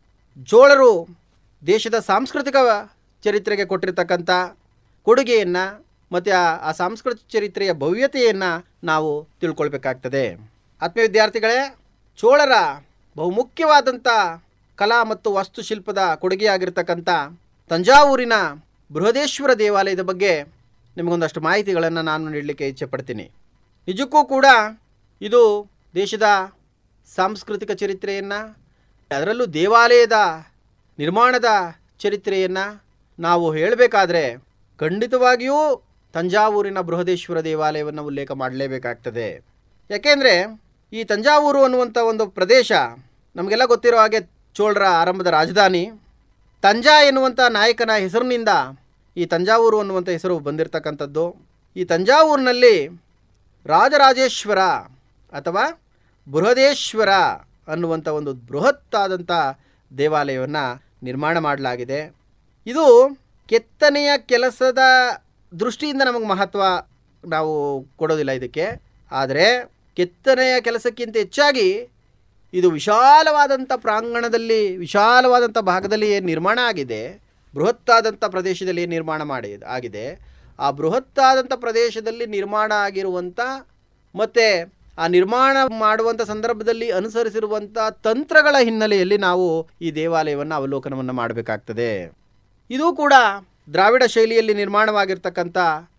ಚೋಳರು ದೇಶದ ಸಾಂಸ್ಕೃತಿಕ ಚರಿತ್ರೆಗೆ ಕೊಟ್ಟಿರ್ತಕ್ಕಂಥ ಕೊಡುಗೆಯನ್ನು ಮತ್ತು ಆ ಆ ಸಾಂಸ್ಕೃತಿಕ ಚರಿತ್ರೆಯ ಭವ್ಯತೆಯನ್ನು ನಾವು ತಿಳ್ಕೊಳ್ಬೇಕಾಗ್ತದೆ ಆತ್ಮೀಯ ವಿದ್ಯಾರ್ಥಿಗಳೇ ಚೋಳರ ಬಹುಮುಖ್ಯವಾದಂಥ ಕಲಾ ಮತ್ತು ವಾಸ್ತುಶಿಲ್ಪದ ಕೊಡುಗೆಯಾಗಿರ್ತಕ್ಕಂಥ ತಂಜಾವೂರಿನ ಬೃಹದೇಶ್ವರ ದೇವಾಲಯದ ಬಗ್ಗೆ ನಿಮಗೊಂದಷ್ಟು ಮಾಹಿತಿಗಳನ್ನು ನಾನು ನೀಡಲಿಕ್ಕೆ ಇಚ್ಛೆ ಪಡ್ತೀನಿ ನಿಜಕ್ಕೂ ಕೂಡ ಇದು ದೇಶದ ಸಾಂಸ್ಕೃತಿಕ ಚರಿತ್ರೆಯನ್ನು ಅದರಲ್ಲೂ ದೇವಾಲಯದ ನಿರ್ಮಾಣದ ಚರಿತ್ರೆಯನ್ನು ನಾವು ಹೇಳಬೇಕಾದ್ರೆ ಖಂಡಿತವಾಗಿಯೂ ತಂಜಾವೂರಿನ ಬೃಹದೇಶ್ವರ ದೇವಾಲಯವನ್ನು ಉಲ್ಲೇಖ ಮಾಡಲೇಬೇಕಾಗ್ತದೆ ಯಾಕೆಂದರೆ ಈ ತಂಜಾವೂರು ಅನ್ನುವಂಥ ಒಂದು ಪ್ರದೇಶ ನಮಗೆಲ್ಲ ಗೊತ್ತಿರೋ ಹಾಗೆ ಚೋಳರ ಆರಂಭದ ರಾಜಧಾನಿ ತಂಜಾ ಎನ್ನುವಂಥ ನಾಯಕನ ಹೆಸರಿನಿಂದ ಈ ತಂಜಾವೂರು ಅನ್ನುವಂಥ ಹೆಸರು ಬಂದಿರತಕ್ಕಂಥದ್ದು ಈ ತಂಜಾವೂರಿನಲ್ಲಿ ರಾಜರಾಜೇಶ್ವರ ಅಥವಾ ಬೃಹದೇಶ್ವರ ಅನ್ನುವಂಥ ಒಂದು ಬೃಹತ್ತಾದಂಥ ದೇವಾಲಯವನ್ನು ನಿರ್ಮಾಣ ಮಾಡಲಾಗಿದೆ ಇದು ಕೆತ್ತನೆಯ ಕೆಲಸದ ದೃಷ್ಟಿಯಿಂದ ನಮಗೆ ಮಹತ್ವ ನಾವು ಕೊಡೋದಿಲ್ಲ ಇದಕ್ಕೆ ಆದರೆ ಕೆತ್ತನೆಯ ಕೆಲಸಕ್ಕಿಂತ ಹೆಚ್ಚಾಗಿ ಇದು ವಿಶಾಲವಾದಂಥ ಪ್ರಾಂಗಣದಲ್ಲಿ ವಿಶಾಲವಾದಂಥ ಭಾಗದಲ್ಲಿ ಏನು ನಿರ್ಮಾಣ ಆಗಿದೆ ಬೃಹತ್ತಾದಂಥ ಪ್ರದೇಶದಲ್ಲಿ ಏನು ನಿರ್ಮಾಣ ಮಾಡಿ ಆಗಿದೆ ಆ ಬೃಹತ್ತಾದಂಥ ಪ್ರದೇಶದಲ್ಲಿ ನಿರ್ಮಾಣ ಆಗಿರುವಂಥ ಮತ್ತು ಆ ನಿರ್ಮಾಣ ಮಾಡುವಂಥ ಸಂದರ್ಭದಲ್ಲಿ ಅನುಸರಿಸಿರುವಂಥ ತಂತ್ರಗಳ ಹಿನ್ನೆಲೆಯಲ್ಲಿ ನಾವು ಈ ದೇವಾಲಯವನ್ನು ಅವಲೋಕನವನ್ನು ಮಾಡಬೇಕಾಗ್ತದೆ ಇದು ಕೂಡ ದ್ರಾವಿಡ ಶೈಲಿಯಲ್ಲಿ ನಿರ್ಮಾಣವಾಗಿರ್ತಕ್ಕಂಥ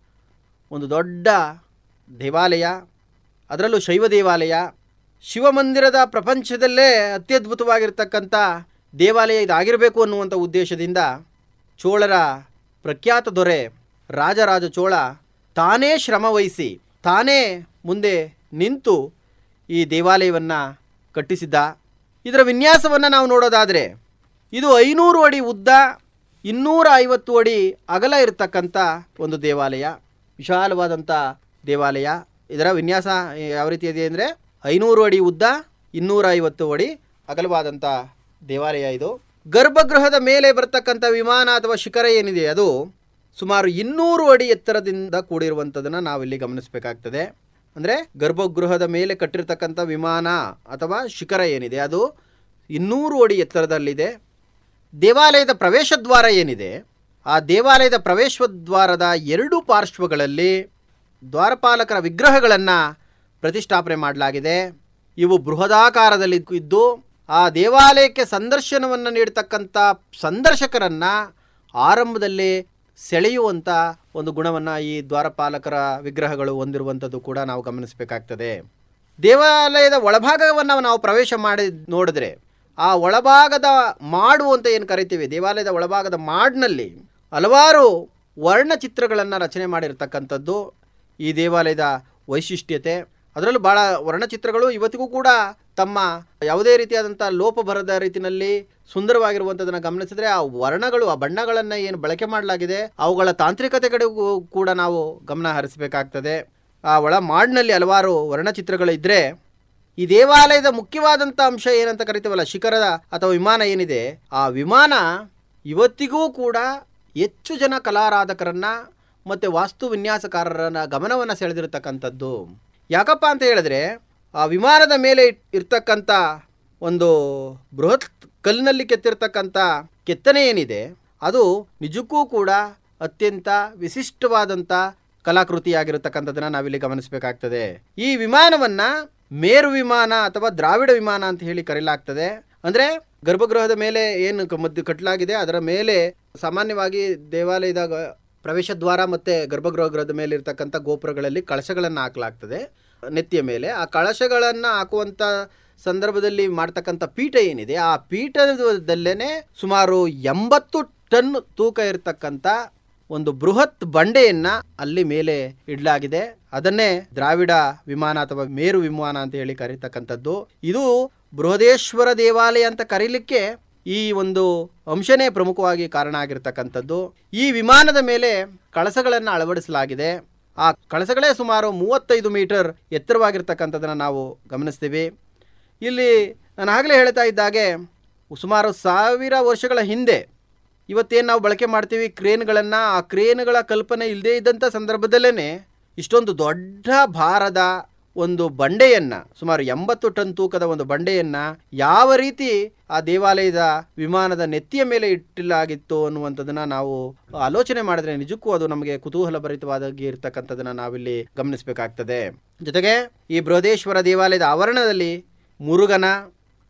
ಒಂದು ದೊಡ್ಡ ದೇವಾಲಯ ಅದರಲ್ಲೂ ಶೈವ ದೇವಾಲಯ ಶಿವಮಂದಿರದ ಪ್ರಪಂಚದಲ್ಲೇ ಅತ್ಯದ್ಭುತವಾಗಿರ್ತಕ್ಕಂಥ ದೇವಾಲಯ ಇದಾಗಿರಬೇಕು ಅನ್ನುವಂಥ ಉದ್ದೇಶದಿಂದ ಚೋಳರ ಪ್ರಖ್ಯಾತ ದೊರೆ ರಾಜರಾಜ ಚೋಳ ತಾನೇ ಶ್ರಮವಹಿಸಿ ತಾನೇ ಮುಂದೆ ನಿಂತು ಈ ದೇವಾಲಯವನ್ನು ಕಟ್ಟಿಸಿದ್ದ ಇದರ ವಿನ್ಯಾಸವನ್ನು ನಾವು ನೋಡೋದಾದರೆ ಇದು ಐನೂರು ಅಡಿ ಉದ್ದ ಇನ್ನೂರ ಐವತ್ತು ಅಡಿ ಅಗಲ ಇರತಕ್ಕಂಥ ಒಂದು ದೇವಾಲಯ ವಿಶಾಲವಾದಂಥ ದೇವಾಲಯ ಇದರ ವಿನ್ಯಾಸ ಯಾವ ರೀತಿ ಇದೆ ಅಂದರೆ ಐನೂರು ಅಡಿ ಉದ್ದ ಇನ್ನೂರ ಐವತ್ತು ಅಡಿ ಅಗಲವಾದಂಥ ದೇವಾಲಯ ಇದು ಗರ್ಭಗೃಹದ ಮೇಲೆ ಬರ್ತಕ್ಕಂಥ ವಿಮಾನ ಅಥವಾ ಶಿಖರ ಏನಿದೆ ಅದು ಸುಮಾರು ಇನ್ನೂರು ಅಡಿ ಎತ್ತರದಿಂದ ಕೂಡಿರುವಂಥದ್ದನ್ನು ನಾವಿಲ್ಲಿ ಗಮನಿಸಬೇಕಾಗ್ತದೆ ಅಂದರೆ ಗರ್ಭಗೃಹದ ಮೇಲೆ ಕಟ್ಟಿರ್ತಕ್ಕಂಥ ವಿಮಾನ ಅಥವಾ ಶಿಖರ ಏನಿದೆ ಅದು ಇನ್ನೂರು ಅಡಿ ಎತ್ತರದಲ್ಲಿದೆ ದೇವಾಲಯದ ಪ್ರವೇಶ ದ್ವಾರ ಏನಿದೆ ಆ ದೇವಾಲಯದ ಪ್ರವೇಶ ದ್ವಾರದ ಎರಡು ಪಾರ್ಶ್ವಗಳಲ್ಲಿ ದ್ವಾರಪಾಲಕರ ವಿಗ್ರಹಗಳನ್ನು ಪ್ರತಿಷ್ಠಾಪನೆ ಮಾಡಲಾಗಿದೆ ಇವು ಬೃಹದಾಕಾರದಲ್ಲಿ ಇದ್ದು ಆ ದೇವಾಲಯಕ್ಕೆ ಸಂದರ್ಶನವನ್ನು ನೀಡತಕ್ಕಂಥ ಸಂದರ್ಶಕರನ್ನು ಆರಂಭದಲ್ಲಿ ಸೆಳೆಯುವಂಥ ಒಂದು ಗುಣವನ್ನು ಈ ದ್ವಾರಪಾಲಕರ ವಿಗ್ರಹಗಳು ಹೊಂದಿರುವಂಥದ್ದು ಕೂಡ ನಾವು ಗಮನಿಸಬೇಕಾಗ್ತದೆ ದೇವಾಲಯದ ಒಳಭಾಗವನ್ನು ನಾವು ಪ್ರವೇಶ ಮಾಡಿ ನೋಡಿದ್ರೆ ಆ ಒಳಭಾಗದ ಮಾಡು ಅಂತ ಏನು ಕರಿತೀವಿ ದೇವಾಲಯದ ಒಳಭಾಗದ ಮಾಡಿನಲ್ಲಿ ಹಲವಾರು ವರ್ಣಚಿತ್ರಗಳನ್ನು ರಚನೆ ಮಾಡಿರ್ತಕ್ಕಂಥದ್ದು ಈ ದೇವಾಲಯದ ವೈಶಿಷ್ಟ್ಯತೆ ಅದರಲ್ಲೂ ಭಾಳ ವರ್ಣಚಿತ್ರಗಳು ಇವತ್ತಿಗೂ ಕೂಡ ತಮ್ಮ ಯಾವುದೇ ರೀತಿಯಾದಂಥ ಲೋಪ ಬರದ ರೀತಿಯಲ್ಲಿ ಸುಂದರವಾಗಿರುವಂಥದ್ದನ್ನು ಗಮನಿಸಿದ್ರೆ ಆ ವರ್ಣಗಳು ಆ ಬಣ್ಣಗಳನ್ನು ಏನು ಬಳಕೆ ಮಾಡಲಾಗಿದೆ ಅವುಗಳ ತಾಂತ್ರಿಕತೆ ಕಡೆಗೂ ಕೂಡ ನಾವು ಗಮನ ಹರಿಸಬೇಕಾಗ್ತದೆ ಆ ಒಳ ಮಾಡಿನಲ್ಲಿ ಹಲವಾರು ವರ್ಣಚಿತ್ರಗಳು ಇದ್ದರೆ ಈ ದೇವಾಲಯದ ಮುಖ್ಯವಾದಂಥ ಅಂಶ ಏನಂತ ಕರಿತೀವಲ್ಲ ಶಿಖರದ ಅಥವಾ ವಿಮಾನ ಏನಿದೆ ಆ ವಿಮಾನ ಇವತ್ತಿಗೂ ಕೂಡ ಹೆಚ್ಚು ಜನ ಕಲಾರಾಧಕರನ್ನ ಮತ್ತು ವಾಸ್ತು ವಿನ್ಯಾಸಕಾರರನ್ನ ಗಮನವನ್ನು ಸೆಳೆದಿರತಕ್ಕಂಥದ್ದು ಯಾಕಪ್ಪ ಅಂತ ಹೇಳಿದ್ರೆ ಆ ವಿಮಾನದ ಮೇಲೆ ಇಟ್- ಇರ್ತಕ್ಕಂಥ ಒಂದು ಬೃಹತ್ ಕಲ್ಲಿನಲ್ಲಿ ಕೆತ್ತಿರ್ತಕ್ಕಂಥ ಕೆತ್ತನೆ ಏನಿದೆ ಅದು ನಿಜಕ್ಕೂ ಕೂಡ ಅತ್ಯಂತ ವಿಶಿಷ್ಟವಾದಂಥ ಕಲಾಕೃತಿಯಾಗಿರತಕ್ಕಂಥದ್ದನ್ನು ನಾವಿಲ್ಲಿ ಗಮನಿಸಬೇಕಾಗ್ತದೆ ಈ ವಿಮಾನವನ್ನ ಮೇರು ವಿಮಾನ ಅಥವಾ ದ್ರಾವಿಡ ವಿಮಾನ ಅಂತ ಹೇಳಿ ಕರೆಯಲಾಗ್ತದೆ ಅಂದ್ರೆ ಗರ್ಭಗೃಹದ ಮೇಲೆ ಏನು ಕ- ಮದ್ದು ಕಟ್ಟಲಾಗಿದೆ ಅದರ ಮೇಲೆ ಸಾಮಾನ್ಯವಾಗಿ ದೇವಾಲಯದ ಗ- ಪ್ರವೇಶ ದ್ವಾರ ಮತ್ತೆ ಗರ್ಭಗೃಹ ಗೃಹದ ಮೇಲೆ ಇರ್ತಕ್ಕಂಥ ಗೋಪುರಗಳಲ್ಲಿ ಕಳಶಗಳನ್ನು ಹಾಕಲಾಗ್ತದೆ ನೆತ್ತಿಯ ಮೇಲೆ ಆ ಕಳಶಗಳನ್ನು ಹಾಕುವಂಥ ಸಂದರ್ಭದಲ್ಲಿ ಮಾಡ್ತಕ್ಕಂಥ ಪೀಠ ಏನಿದೆ ಆ ಪೀಠದಲ್ಲೇನೆ ಸುಮಾರು ಎಂಬತ್ತು ಟನ್ ತೂಕ ಇರತಕ್ಕಂಥ ಒಂದು ಬೃಹತ್ ಬಂಡೆಯನ್ನ ಅಲ್ಲಿ ಮೇಲೆ ಇಡಲಾಗಿದೆ ಅದನ್ನೇ ದ್ರಾವಿಡ ವಿಮಾನ ಅಥವಾ ಮೇರು ವಿಮಾನ ಅಂತ ಹೇಳಿ ಕರೀತಕ್ಕಂಥದ್ದು ಇದು ಬೃಹದೇಶ್ವರ ದೇವಾಲಯ ಅಂತ ಕರೀಲಿಕ್ಕೆ ಈ ಒಂದು ಅಂಶನೇ ಪ್ರಮುಖವಾಗಿ ಕಾರಣ ಆಗಿರ್ತಕ್ಕಂಥದ್ದು ಈ ವಿಮಾನದ ಮೇಲೆ ಕಳಸಗಳನ್ನು ಅಳವಡಿಸಲಾಗಿದೆ ಆ ಕಳಸಗಳೇ ಸುಮಾರು ಮೂವತ್ತೈದು ಮೀಟರ್ ಎತ್ತರವಾಗಿರ್ತಕ್ಕಂಥದ್ದನ್ನು ನಾವು ಗಮನಿಸ್ತೀವಿ ಇಲ್ಲಿ ನಾನು ಆಗಲೇ ಹೇಳ್ತಾ ಇದ್ದಾಗೆ ಸುಮಾರು ಸಾವಿರ ವರ್ಷಗಳ ಹಿಂದೆ ಇವತ್ತೇನು ನಾವು ಬಳಕೆ ಮಾಡ್ತೀವಿ ಕ್ರೇನ್ಗಳನ್ನು ಆ ಕ್ರೇನ್ಗಳ ಕಲ್ಪನೆ ಇಲ್ಲದೇ ಇದ್ದಂಥ ಸಂದರ್ಭದಲ್ಲೇ ಇಷ್ಟೊಂದು ದೊಡ್ಡ ಭಾರದ ಒಂದು ಬಂಡೆಯನ್ನು ಸುಮಾರು ಎಂಬತ್ತು ಟನ್ ತೂಕದ ಒಂದು ಬಂಡೆಯನ್ನು ಯಾವ ರೀತಿ ಆ ದೇವಾಲಯದ ವಿಮಾನದ ನೆತ್ತಿಯ ಮೇಲೆ ಇಟ್ಟಿಲಾಗಿತ್ತು ಅನ್ನುವಂಥದ್ದನ್ನು ನಾವು ಆಲೋಚನೆ ಮಾಡಿದ್ರೆ ನಿಜಕ್ಕೂ ಅದು ನಮಗೆ ಕುತೂಹಲ ಭರಿತವಾದಾಗಿ ಇರ್ತಕ್ಕಂಥದ್ದನ್ನು ನಾವಿಲ್ಲಿ ಗಮನಿಸಬೇಕಾಗ್ತದೆ ಜೊತೆಗೆ ಈ ಬೃಹದೇಶ್ವರ ದೇವಾಲಯದ ಆವರಣದಲ್ಲಿ ಮುರುಗನ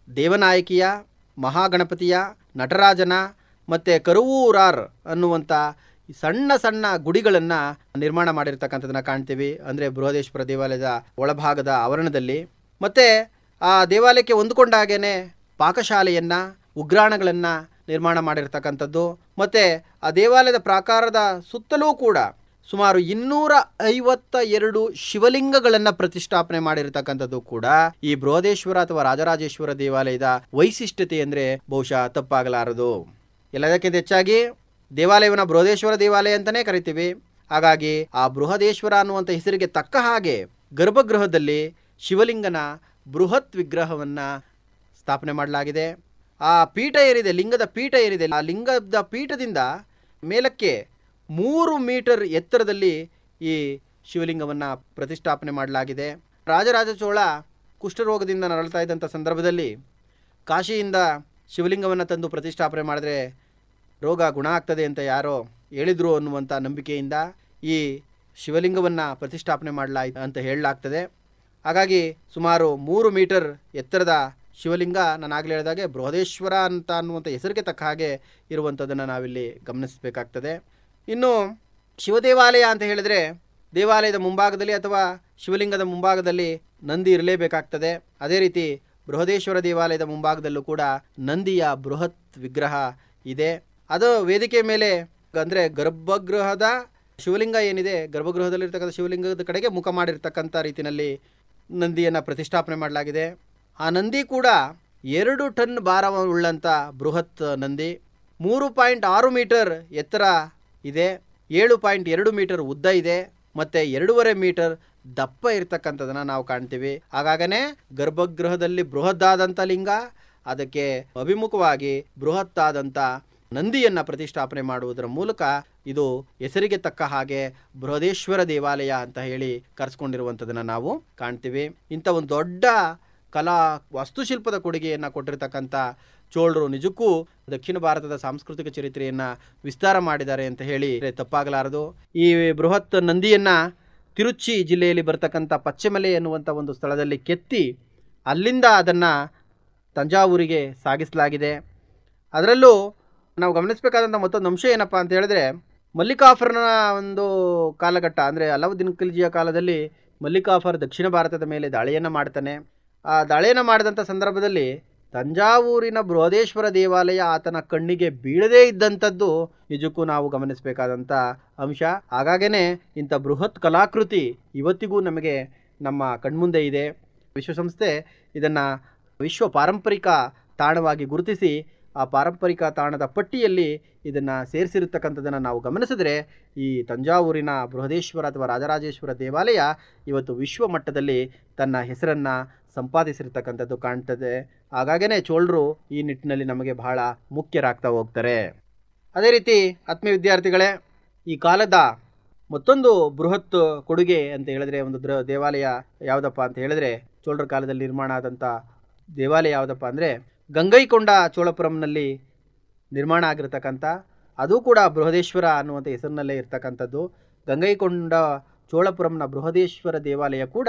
ದೇವನಾಯಕಿಯ ಮಹಾಗಣಪತಿಯ ನಟರಾಜನ ಮತ್ತು ಕರುವೂರಾರ್ ಅನ್ನುವಂಥ ಈ ಸಣ್ಣ ಸಣ್ಣ ಗುಡಿಗಳನ್ನು ನಿರ್ಮಾಣ ಮಾಡಿರ್ತಕ್ಕಂಥದ್ದನ್ನು ಕಾಣ್ತೀವಿ ಅಂದರೆ ಬೃಹದೇಶ್ವರ ದೇವಾಲಯದ ಒಳಭಾಗದ ಆವರಣದಲ್ಲಿ ಮತ್ತು ಆ ದೇವಾಲಯಕ್ಕೆ ಹೊಂದ್ಕೊಂಡ ಹಾಗೇನೆ ಪಾಕಶಾಲೆಯನ್ನು ಉಗ್ರಾಣಗಳನ್ನು ನಿರ್ಮಾಣ ಮಾಡಿರ್ತಕ್ಕಂಥದ್ದು ಮತ್ತು ಆ ದೇವಾಲಯದ ಪ್ರಾಕಾರದ ಸುತ್ತಲೂ ಕೂಡ ಸುಮಾರು ಇನ್ನೂರ ಐವತ್ತ ಎರಡು ಶಿವಲಿಂಗಗಳನ್ನು ಪ್ರತಿಷ್ಠಾಪನೆ ಮಾಡಿರತಕ್ಕಂಥದ್ದು ಕೂಡ ಈ ಬೃಹದೇಶ್ವರ ಅಥವಾ ರಾಜರಾಜೇಶ್ವರ ದೇವಾಲಯದ ವೈಶಿಷ್ಟ್ಯತೆ ಅಂದರೆ ಬಹುಶಃ ತಪ್ಪಾಗಲಾರದು ಎಲ್ಲದಕ್ಕಿಂತ ಹೆಚ್ಚಾಗಿ ದೇವಾಲಯವನ್ನು ಬೃಹದೇಶ್ವರ ದೇವಾಲಯ ಅಂತಲೇ ಕರಿತೀವಿ ಹಾಗಾಗಿ ಆ ಬೃಹದೇಶ್ವರ ಅನ್ನುವಂಥ ಹೆಸರಿಗೆ ತಕ್ಕ ಹಾಗೆ ಗರ್ಭಗೃಹದಲ್ಲಿ ಶಿವಲಿಂಗನ ಬೃಹತ್ ವಿಗ್ರಹವನ್ನು ಸ್ಥಾಪನೆ ಮಾಡಲಾಗಿದೆ ಆ ಪೀಠ ಏನಿದೆ ಲಿಂಗದ ಪೀಠ ಏನಿದೆ ಆ ಲಿಂಗದ ಪೀಠದಿಂದ ಮೇಲಕ್ಕೆ ಮೂರು ಮೀಟರ್ ಎತ್ತರದಲ್ಲಿ ಈ ಶಿವಲಿಂಗವನ್ನು ಪ್ರತಿಷ್ಠಾಪನೆ ಮಾಡಲಾಗಿದೆ ರಾಜರಾಜ ಚೋಳ ಕುಷ್ಠರೋಗದಿಂದ ನರಳ್ತಾ ಇದ್ದಂಥ ಸಂದರ್ಭದಲ್ಲಿ ಕಾಶಿಯಿಂದ ಶಿವಲಿಂಗವನ್ನು ತಂದು ಪ್ರತಿಷ್ಠಾಪನೆ ಮಾಡಿದ್ರೆ ರೋಗ ಗುಣ ಆಗ್ತದೆ ಅಂತ ಯಾರೋ ಹೇಳಿದ್ರು ಅನ್ನುವಂಥ ನಂಬಿಕೆಯಿಂದ ಈ ಶಿವಲಿಂಗವನ್ನು ಪ್ರತಿಷ್ಠಾಪನೆ ಮಾಡಲಾಯಿತು ಅಂತ ಹೇಳಲಾಗ್ತದೆ ಹಾಗಾಗಿ ಸುಮಾರು ಮೂರು ಮೀಟರ್ ಎತ್ತರದ ಶಿವಲಿಂಗ ನಾನು ಆಗಲೇ ಹೇಳಿದಾಗೆ ಬೃಹದೇಶ್ವರ ಅಂತ ಅನ್ನುವಂಥ ಹೆಸರಿಗೆ ತಕ್ಕ ಹಾಗೆ ಇರುವಂಥದ್ದನ್ನು ನಾವಿಲ್ಲಿ ಗಮನಿಸಬೇಕಾಗ್ತದೆ ಇನ್ನು ಶಿವದೇವಾಲಯ ಅಂತ ಹೇಳಿದರೆ ದೇವಾಲಯದ ಮುಂಭಾಗದಲ್ಲಿ ಅಥವಾ ಶಿವಲಿಂಗದ ಮುಂಭಾಗದಲ್ಲಿ ನಂದಿ ಇರಲೇಬೇಕಾಗ್ತದೆ ಅದೇ ರೀತಿ ಬೃಹದೇಶ್ವರ ದೇವಾಲಯದ ಮುಂಭಾಗದಲ್ಲೂ ಕೂಡ ನಂದಿಯ ಬೃಹತ್ ವಿಗ್ರಹ ಇದೆ ಅದು ವೇದಿಕೆ ಮೇಲೆ ಅಂದರೆ ಗರ್ಭಗೃಹದ ಶಿವಲಿಂಗ ಏನಿದೆ ಗರ್ಭಗೃಹದಲ್ಲಿರ್ತಕ್ಕಂಥ ಶಿವಲಿಂಗದ ಕಡೆಗೆ ಮುಖ ಮಾಡಿರ್ತಕ್ಕಂಥ ರೀತಿಯಲ್ಲಿ ನಂದಿಯನ್ನು ಪ್ರತಿಷ್ಠಾಪನೆ ಮಾಡಲಾಗಿದೆ ಆ ನಂದಿ ಕೂಡ ಎರಡು ಟನ್ ಭಾರವುಳ್ಳಂಥ ಬೃಹತ್ ನಂದಿ ಮೂರು ಪಾಯಿಂಟ್ ಆರು ಮೀಟರ್ ಎತ್ತರ ಇದೆ ಏಳು ಪಾಯಿಂಟ್ ಎರಡು ಮೀಟರ್ ಉದ್ದ ಇದೆ ಮತ್ತು ಎರಡೂವರೆ ಮೀಟರ್ ದಪ್ಪ ಇರ್ತಕ್ಕಂಥದ್ದನ್ನು ನಾವು ಕಾಣ್ತೀವಿ ಹಾಗಾಗನೇ ಗರ್ಭಗೃಹದಲ್ಲಿ ಬೃಹದ್ದಾದಂಥ ಲಿಂಗ ಅದಕ್ಕೆ ಅಭಿಮುಖವಾಗಿ ಬೃಹತ್ತಾದಂಥ ನಂದಿಯನ್ನು ಪ್ರತಿಷ್ಠಾಪನೆ ಮಾಡುವುದರ ಮೂಲಕ ಇದು ಹೆಸರಿಗೆ ತಕ್ಕ ಹಾಗೆ ಬೃಹದೇಶ್ವರ ದೇವಾಲಯ ಅಂತ ಹೇಳಿ ಕರೆಸ್ಕೊಂಡಿರುವಂಥದ್ದನ್ನು ನಾವು ಕಾಣ್ತೀವಿ ಇಂಥ ಒಂದು ದೊಡ್ಡ ಕಲಾ ವಾಸ್ತುಶಿಲ್ಪದ ಕೊಡುಗೆಯನ್ನು ಕೊಟ್ಟಿರ್ತಕ್ಕಂಥ ಚೋಳರು ನಿಜಕ್ಕೂ ದಕ್ಷಿಣ ಭಾರತದ ಸಾಂಸ್ಕೃತಿಕ ಚರಿತ್ರೆಯನ್ನು ವಿಸ್ತಾರ ಮಾಡಿದ್ದಾರೆ ಅಂತ ಹೇಳಿ ತಪ್ಪಾಗಲಾರದು ಈ ಬೃಹತ್ ನಂದಿಯನ್ನು ತಿರುಚಿ ಜಿಲ್ಲೆಯಲ್ಲಿ ಬರ್ತಕ್ಕಂಥ ಪಚ್ಚಮಲೆ ಎನ್ನುವಂಥ ಒಂದು ಸ್ಥಳದಲ್ಲಿ ಕೆತ್ತಿ ಅಲ್ಲಿಂದ ಅದನ್ನು ತಂಜಾವೂರಿಗೆ ಸಾಗಿಸಲಾಗಿದೆ ಅದರಲ್ಲೂ ನಾವು ಗಮನಿಸಬೇಕಾದಂಥ ಮತ್ತೊಂದು ಅಂಶ ಏನಪ್ಪ ಅಂತ ಹೇಳಿದ್ರೆ ಮಲ್ಲಿಕಾಫರ್ನ ಒಂದು ಕಾಲಘಟ್ಟ ಅಂದರೆ ಅಲಾವುದ್ದೀನ್ ಖಿಲ್ಜಿಯ ಕಾಲದಲ್ಲಿ ಮಲ್ಲಿಕಾಫರ್ ದಕ್ಷಿಣ ಭಾರತದ ಮೇಲೆ ದಾಳಿಯನ್ನು ಮಾಡ್ತಾನೆ ಆ ದಾಳಿಯನ್ನು ಮಾಡಿದಂಥ ಸಂದರ್ಭದಲ್ಲಿ ತಂಜಾವೂರಿನ ಬೃಹದೇಶ್ವರ ದೇವಾಲಯ ಆತನ ಕಣ್ಣಿಗೆ ಬೀಳದೇ ಇದ್ದಂಥದ್ದು ನಿಜಕ್ಕೂ ನಾವು ಗಮನಿಸಬೇಕಾದಂಥ ಅಂಶ ಹಾಗಾಗೇ ಇಂಥ ಬೃಹತ್ ಕಲಾಕೃತಿ ಇವತ್ತಿಗೂ ನಮಗೆ ನಮ್ಮ ಕಣ್ಮುಂದೆ ಇದೆ ವಿಶ್ವಸಂಸ್ಥೆ ಇದನ್ನು ವಿಶ್ವ ಪಾರಂಪರಿಕ ತಾಣವಾಗಿ ಗುರುತಿಸಿ ಆ ಪಾರಂಪರಿಕ ತಾಣದ ಪಟ್ಟಿಯಲ್ಲಿ ಇದನ್ನು ಸೇರಿಸಿರ್ತಕ್ಕಂಥದ್ದನ್ನು ನಾವು ಗಮನಿಸಿದ್ರೆ ಈ ತಂಜಾವೂರಿನ ಬೃಹದೇಶ್ವರ ಅಥವಾ ರಾಜರಾಜೇಶ್ವರ ದೇವಾಲಯ ಇವತ್ತು ವಿಶ್ವ ಮಟ್ಟದಲ್ಲಿ ತನ್ನ ಹೆಸರನ್ನು ಸಂಪಾದಿಸಿರ್ತಕ್ಕಂಥದ್ದು ಕಾಣ್ತದೆ ಹಾಗಾಗೇ ಚೋಳರು ಈ ನಿಟ್ಟಿನಲ್ಲಿ ನಮಗೆ ಬಹಳ ಮುಖ್ಯರಾಗ್ತಾ ಹೋಗ್ತಾರೆ ಅದೇ ರೀತಿ ಆತ್ಮೀಯ ವಿದ್ಯಾರ್ಥಿಗಳೇ ಈ ಕಾಲದ ಮತ್ತೊಂದು ಬೃಹತ್ ಕೊಡುಗೆ ಅಂತ ಹೇಳಿದ್ರೆ ಒಂದು ದ್ರ ದೇವಾಲಯ ಯಾವುದಪ್ಪ ಅಂತ ಹೇಳಿದ್ರೆ ಚೋಳರ ಕಾಲದಲ್ಲಿ ನಿರ್ಮಾಣ ಆದಂಥ ದೇವಾಲಯ ಯಾವುದಪ್ಪ ಅಂದರೆ ಗಂಗೈಕೊಂಡ ಚೋಳಪುರಂನಲ್ಲಿ ನಿರ್ಮಾಣ ಆಗಿರ್ತಕ್ಕಂಥ ಅದು ಕೂಡ ಬೃಹದೇಶ್ವರ ಅನ್ನುವಂಥ ಹೆಸರಿನಲ್ಲೇ ಇರ್ತಕ್ಕಂಥದ್ದು ಗಂಗೈಕೊಂಡ ಚೋಳಪುರಂನ ಬೃಹದೇಶ್ವರ ದೇವಾಲಯ ಕೂಡ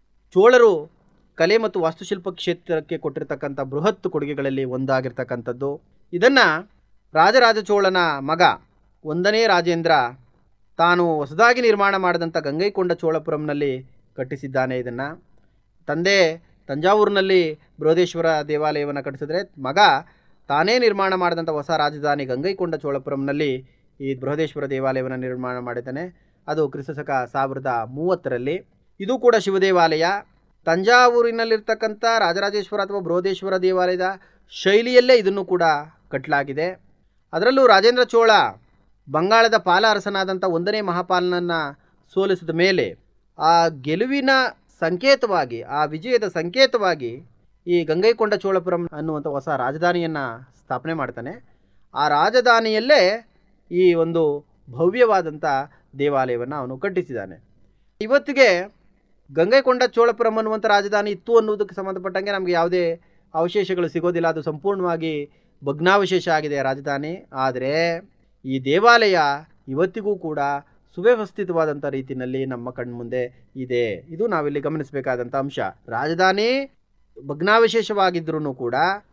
ಚೋಳರು ಕಲೆ ಮತ್ತು ವಾಸ್ತುಶಿಲ್ಪ ಕ್ಷೇತ್ರಕ್ಕೆ ಕೊಟ್ಟಿರ್ತಕ್ಕಂಥ ಬೃಹತ್ ಕೊಡುಗೆಗಳಲ್ಲಿ ಒಂದಾಗಿರ್ತಕ್ಕಂಥದ್ದು ಇದನ್ನು ರಾಜರಾಜ ಚೋಳನ ಮಗ ಒಂದನೇ ರಾಜೇಂದ್ರ ತಾನು ಹೊಸದಾಗಿ ನಿರ್ಮಾಣ ಮಾಡಿದಂಥ ಗಂಗೈಕೊಂಡ ಚೋಳಪುರಂನಲ್ಲಿ ಕಟ್ಟಿಸಿದ್ದಾನೆ ಇದನ್ನು ತಂದೆ ತಂಜಾವೂರಿನಲ್ಲಿ ಬೃಹದೇಶ್ವರ ದೇವಾಲಯವನ್ನು ಕಟ್ಟಿಸಿದ್ರೆ ಮಗ ತಾನೇ ನಿರ್ಮಾಣ ಮಾಡಿದಂಥ ಹೊಸ ರಾಜಧಾನಿ ಗಂಗೈಕೊಂಡ ಚೋಳಪುರಂನಲ್ಲಿ ಈ ಬೃಹದೇಶ್ವರ ದೇವಾಲಯವನ್ನು ನಿರ್ಮಾಣ ಮಾಡಿದ್ದಾನೆ ಅದು ಕ್ರಿಸ್ತಶಕ ಸಾವಿರದ ಮೂವತ್ತರಲ್ಲಿ ಇದು ಕೂಡ ಶಿವದೇವಾಲಯ ತಂಜಾವೂರಿನಲ್ಲಿರ್ತಕ್ಕಂಥ ರಾಜರಾಜೇಶ್ವರ ಅಥವಾ ಬೃಹದೇಶ್ವರ ದೇವಾಲಯದ ಶೈಲಿಯಲ್ಲೇ ಇದನ್ನು ಕೂಡ ಕಟ್ಟಲಾಗಿದೆ ಅದರಲ್ಲೂ ರಾಜೇಂದ್ರ ಚೋಳ ಬಂಗಾಳದ ಪಾಲ ಅರಸನಾದಂಥ ಒಂದನೇ ಮಹಾಪಾಲನನ್ನು ಸೋಲಿಸಿದ ಮೇಲೆ ಆ ಗೆಲುವಿನ ಸಂಕೇತವಾಗಿ ಆ ವಿಜಯದ ಸಂಕೇತವಾಗಿ ಈ ಗಂಗೈಕೊಂಡ ಚೋಳಪುರಂ ಅನ್ನುವಂಥ ಹೊಸ ರಾಜಧಾನಿಯನ್ನು ಸ್ಥಾಪನೆ ಮಾಡ್ತಾನೆ ಆ ರಾಜಧಾನಿಯಲ್ಲೇ ಈ ಒಂದು ಭವ್ಯವಾದಂಥ ದೇವಾಲಯವನ್ನು ಅವನು ಕಟ್ಟಿಸಿದ್ದಾನೆ ಇವತ್ತಿಗೆ ಗಂಗೈಕೊಂಡ ಚೋಳಪುರಂ ಅನ್ನುವಂಥ ರಾಜಧಾನಿ ಇತ್ತು ಅನ್ನೋದಕ್ಕೆ ಸಂಬಂಧಪಟ್ಟಂಗೆ ನಮಗೆ ಯಾವುದೇ ಅವಶೇಷಗಳು ಸಿಗೋದಿಲ್ಲ ಅದು ಸಂಪೂರ್ಣವಾಗಿ ಭಗ್ನಾವಶೇಷ ಆಗಿದೆ ರಾಜಧಾನಿ ಆದರೆ ಈ ದೇವಾಲಯ ಇವತ್ತಿಗೂ ಕೂಡ ಸುವ್ಯವಸ್ಥಿತವಾದಂಥ ರೀತಿಯಲ್ಲಿ ನಮ್ಮ ಕಣ್ಮುಂದೆ ಇದೆ ಇದು ನಾವಿಲ್ಲಿ ಗಮನಿಸಬೇಕಾದಂಥ ಅಂಶ ರಾಜಧಾನಿ ಭಗ್ನಾವಶೇಷವಾಗಿದ್ದರೂ ಕೂಡ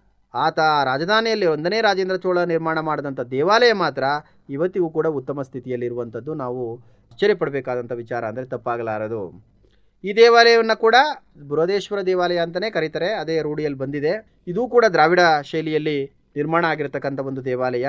ಆತ ರಾಜಧಾನಿಯಲ್ಲಿ ಒಂದನೇ ರಾಜೇಂದ್ರ ಚೋಳ ನಿರ್ಮಾಣ ಮಾಡಿದಂಥ ದೇವಾಲಯ ಮಾತ್ರ ಇವತ್ತಿಗೂ ಕೂಡ ಉತ್ತಮ ಸ್ಥಿತಿಯಲ್ಲಿರುವಂಥದ್ದು ನಾವು ಆಶ್ಚರ್ಯಪಡಬೇಕಾದಂಥ ವಿಚಾರ ಅಂದರೆ ತಪ್ಪಾಗಲಾರದು ಈ ದೇವಾಲಯವನ್ನು ಕೂಡ ಬೃಹದೇಶ್ವರ ದೇವಾಲಯ ಅಂತಲೇ ಕರೀತಾರೆ ಅದೇ ರೂಢಿಯಲ್ಲಿ ಬಂದಿದೆ ಇದು ಕೂಡ ದ್ರಾವಿಡ ಶೈಲಿಯಲ್ಲಿ ನಿರ್ಮಾಣ ಆಗಿರತಕ್ಕಂಥ ಒಂದು ದೇವಾಲಯ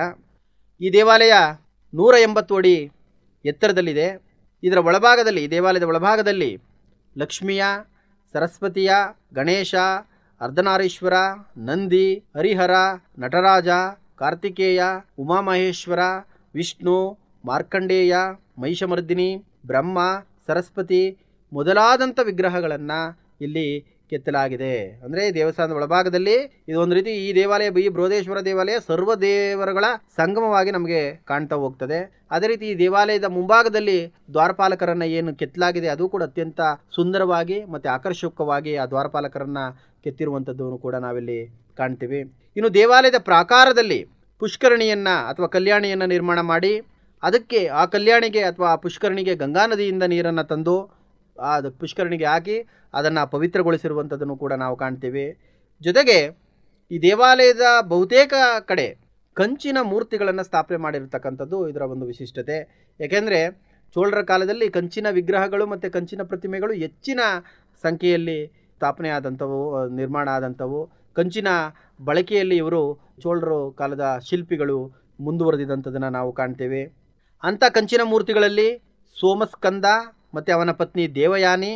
ಈ ದೇವಾಲಯ ನೂರ ಎಂಬತ್ತು ಅಡಿ ಎತ್ತರದಲ್ಲಿದೆ ಇದರ ಒಳಭಾಗದಲ್ಲಿ ಈ ದೇವಾಲಯದ ಒಳಭಾಗದಲ್ಲಿ ಲಕ್ಷ್ಮಿಯ ಸರಸ್ವತಿಯ ಗಣೇಶ ಅರ್ಧನಾರೀಶ್ವರ ನಂದಿ ಹರಿಹರ ನಟರಾಜ ಕಾರ್ತಿಕೇಯ ಉಮಾಮಹೇಶ್ವರ ವಿಷ್ಣು ಮಾರ್ಕಂಡೇಯ ಮಹಿಷಮರ್ದಿನಿ ಬ್ರಹ್ಮ ಸರಸ್ವತಿ ಮೊದಲಾದಂಥ ವಿಗ್ರಹಗಳನ್ನು ಇಲ್ಲಿ ಕೆತ್ತಲಾಗಿದೆ ಅಂದರೆ ದೇವಸ್ಥಾನದ ಒಳಭಾಗದಲ್ಲಿ ಇದು ಒಂದು ರೀತಿ ಈ ದೇವಾಲಯ ಈ ಬೃಹದೇಶ್ವರ ದೇವಾಲಯ ಸರ್ವ ದೇವರುಗಳ ಸಂಗಮವಾಗಿ ನಮಗೆ ಕಾಣ್ತಾ ಹೋಗ್ತದೆ ಅದೇ ರೀತಿ ಈ ದೇವಾಲಯದ ಮುಂಭಾಗದಲ್ಲಿ ದ್ವಾರಪಾಲಕರನ್ನ ಏನು ಕೆತ್ತಲಾಗಿದೆ ಅದು ಕೂಡ ಅತ್ಯಂತ ಸುಂದರವಾಗಿ ಮತ್ತು ಆಕರ್ಷಕವಾಗಿ ಆ ದ್ವಾರಪಾಲಕರನ್ನ ಕೆತ್ತಿರುವಂಥದ್ದನ್ನು ಕೂಡ ನಾವಿಲ್ಲಿ ಕಾಣ್ತೀವಿ ಇನ್ನು ದೇವಾಲಯದ ಪ್ರಾಕಾರದಲ್ಲಿ ಪುಷ್ಕರಣಿಯನ್ನು ಅಥವಾ ಕಲ್ಯಾಣಿಯನ್ನು ನಿರ್ಮಾಣ ಮಾಡಿ ಅದಕ್ಕೆ ಆ ಕಲ್ಯಾಣಿಗೆ ಅಥವಾ ಆ ಪುಷ್ಕರಣಿಗೆ ಗಂಗಾ ನದಿಯಿಂದ ನೀರನ್ನು ತಂದು ಆ ಅದು ಪುಷ್ಕರಣಿಗೆ ಹಾಕಿ ಅದನ್ನು ಪವಿತ್ರಗೊಳಿಸಿರುವಂಥದ್ದನ್ನು ಕೂಡ ನಾವು ಕಾಣ್ತೀವಿ ಜೊತೆಗೆ ಈ ದೇವಾಲಯದ ಬಹುತೇಕ ಕಡೆ ಕಂಚಿನ ಮೂರ್ತಿಗಳನ್ನು ಸ್ಥಾಪನೆ ಮಾಡಿರ್ತಕ್ಕಂಥದ್ದು ಇದರ ಒಂದು ವಿಶಿಷ್ಟತೆ ಏಕೆಂದರೆ ಚೋಳರ ಕಾಲದಲ್ಲಿ ಕಂಚಿನ ವಿಗ್ರಹಗಳು ಮತ್ತು ಕಂಚಿನ ಪ್ರತಿಮೆಗಳು ಹೆಚ್ಚಿನ ಸಂಖ್ಯೆಯಲ್ಲಿ ಸ್ಥಾಪನೆ ಆದಂಥವು ನಿರ್ಮಾಣ ಆದಂಥವು ಕಂಚಿನ ಬಳಕೆಯಲ್ಲಿ ಇವರು ಚೋಳರು ಕಾಲದ ಶಿಲ್ಪಿಗಳು ಮುಂದುವರೆದಿದ್ದಂಥದ್ದನ್ನು ನಾವು ಕಾಣ್ತೇವೆ ಅಂಥ ಕಂಚಿನ ಮೂರ್ತಿಗಳಲ್ಲಿ ಸೋಮಸ್ಕಂದ ಮತ್ತು ಅವನ ಪತ್ನಿ ದೇವಯಾನಿ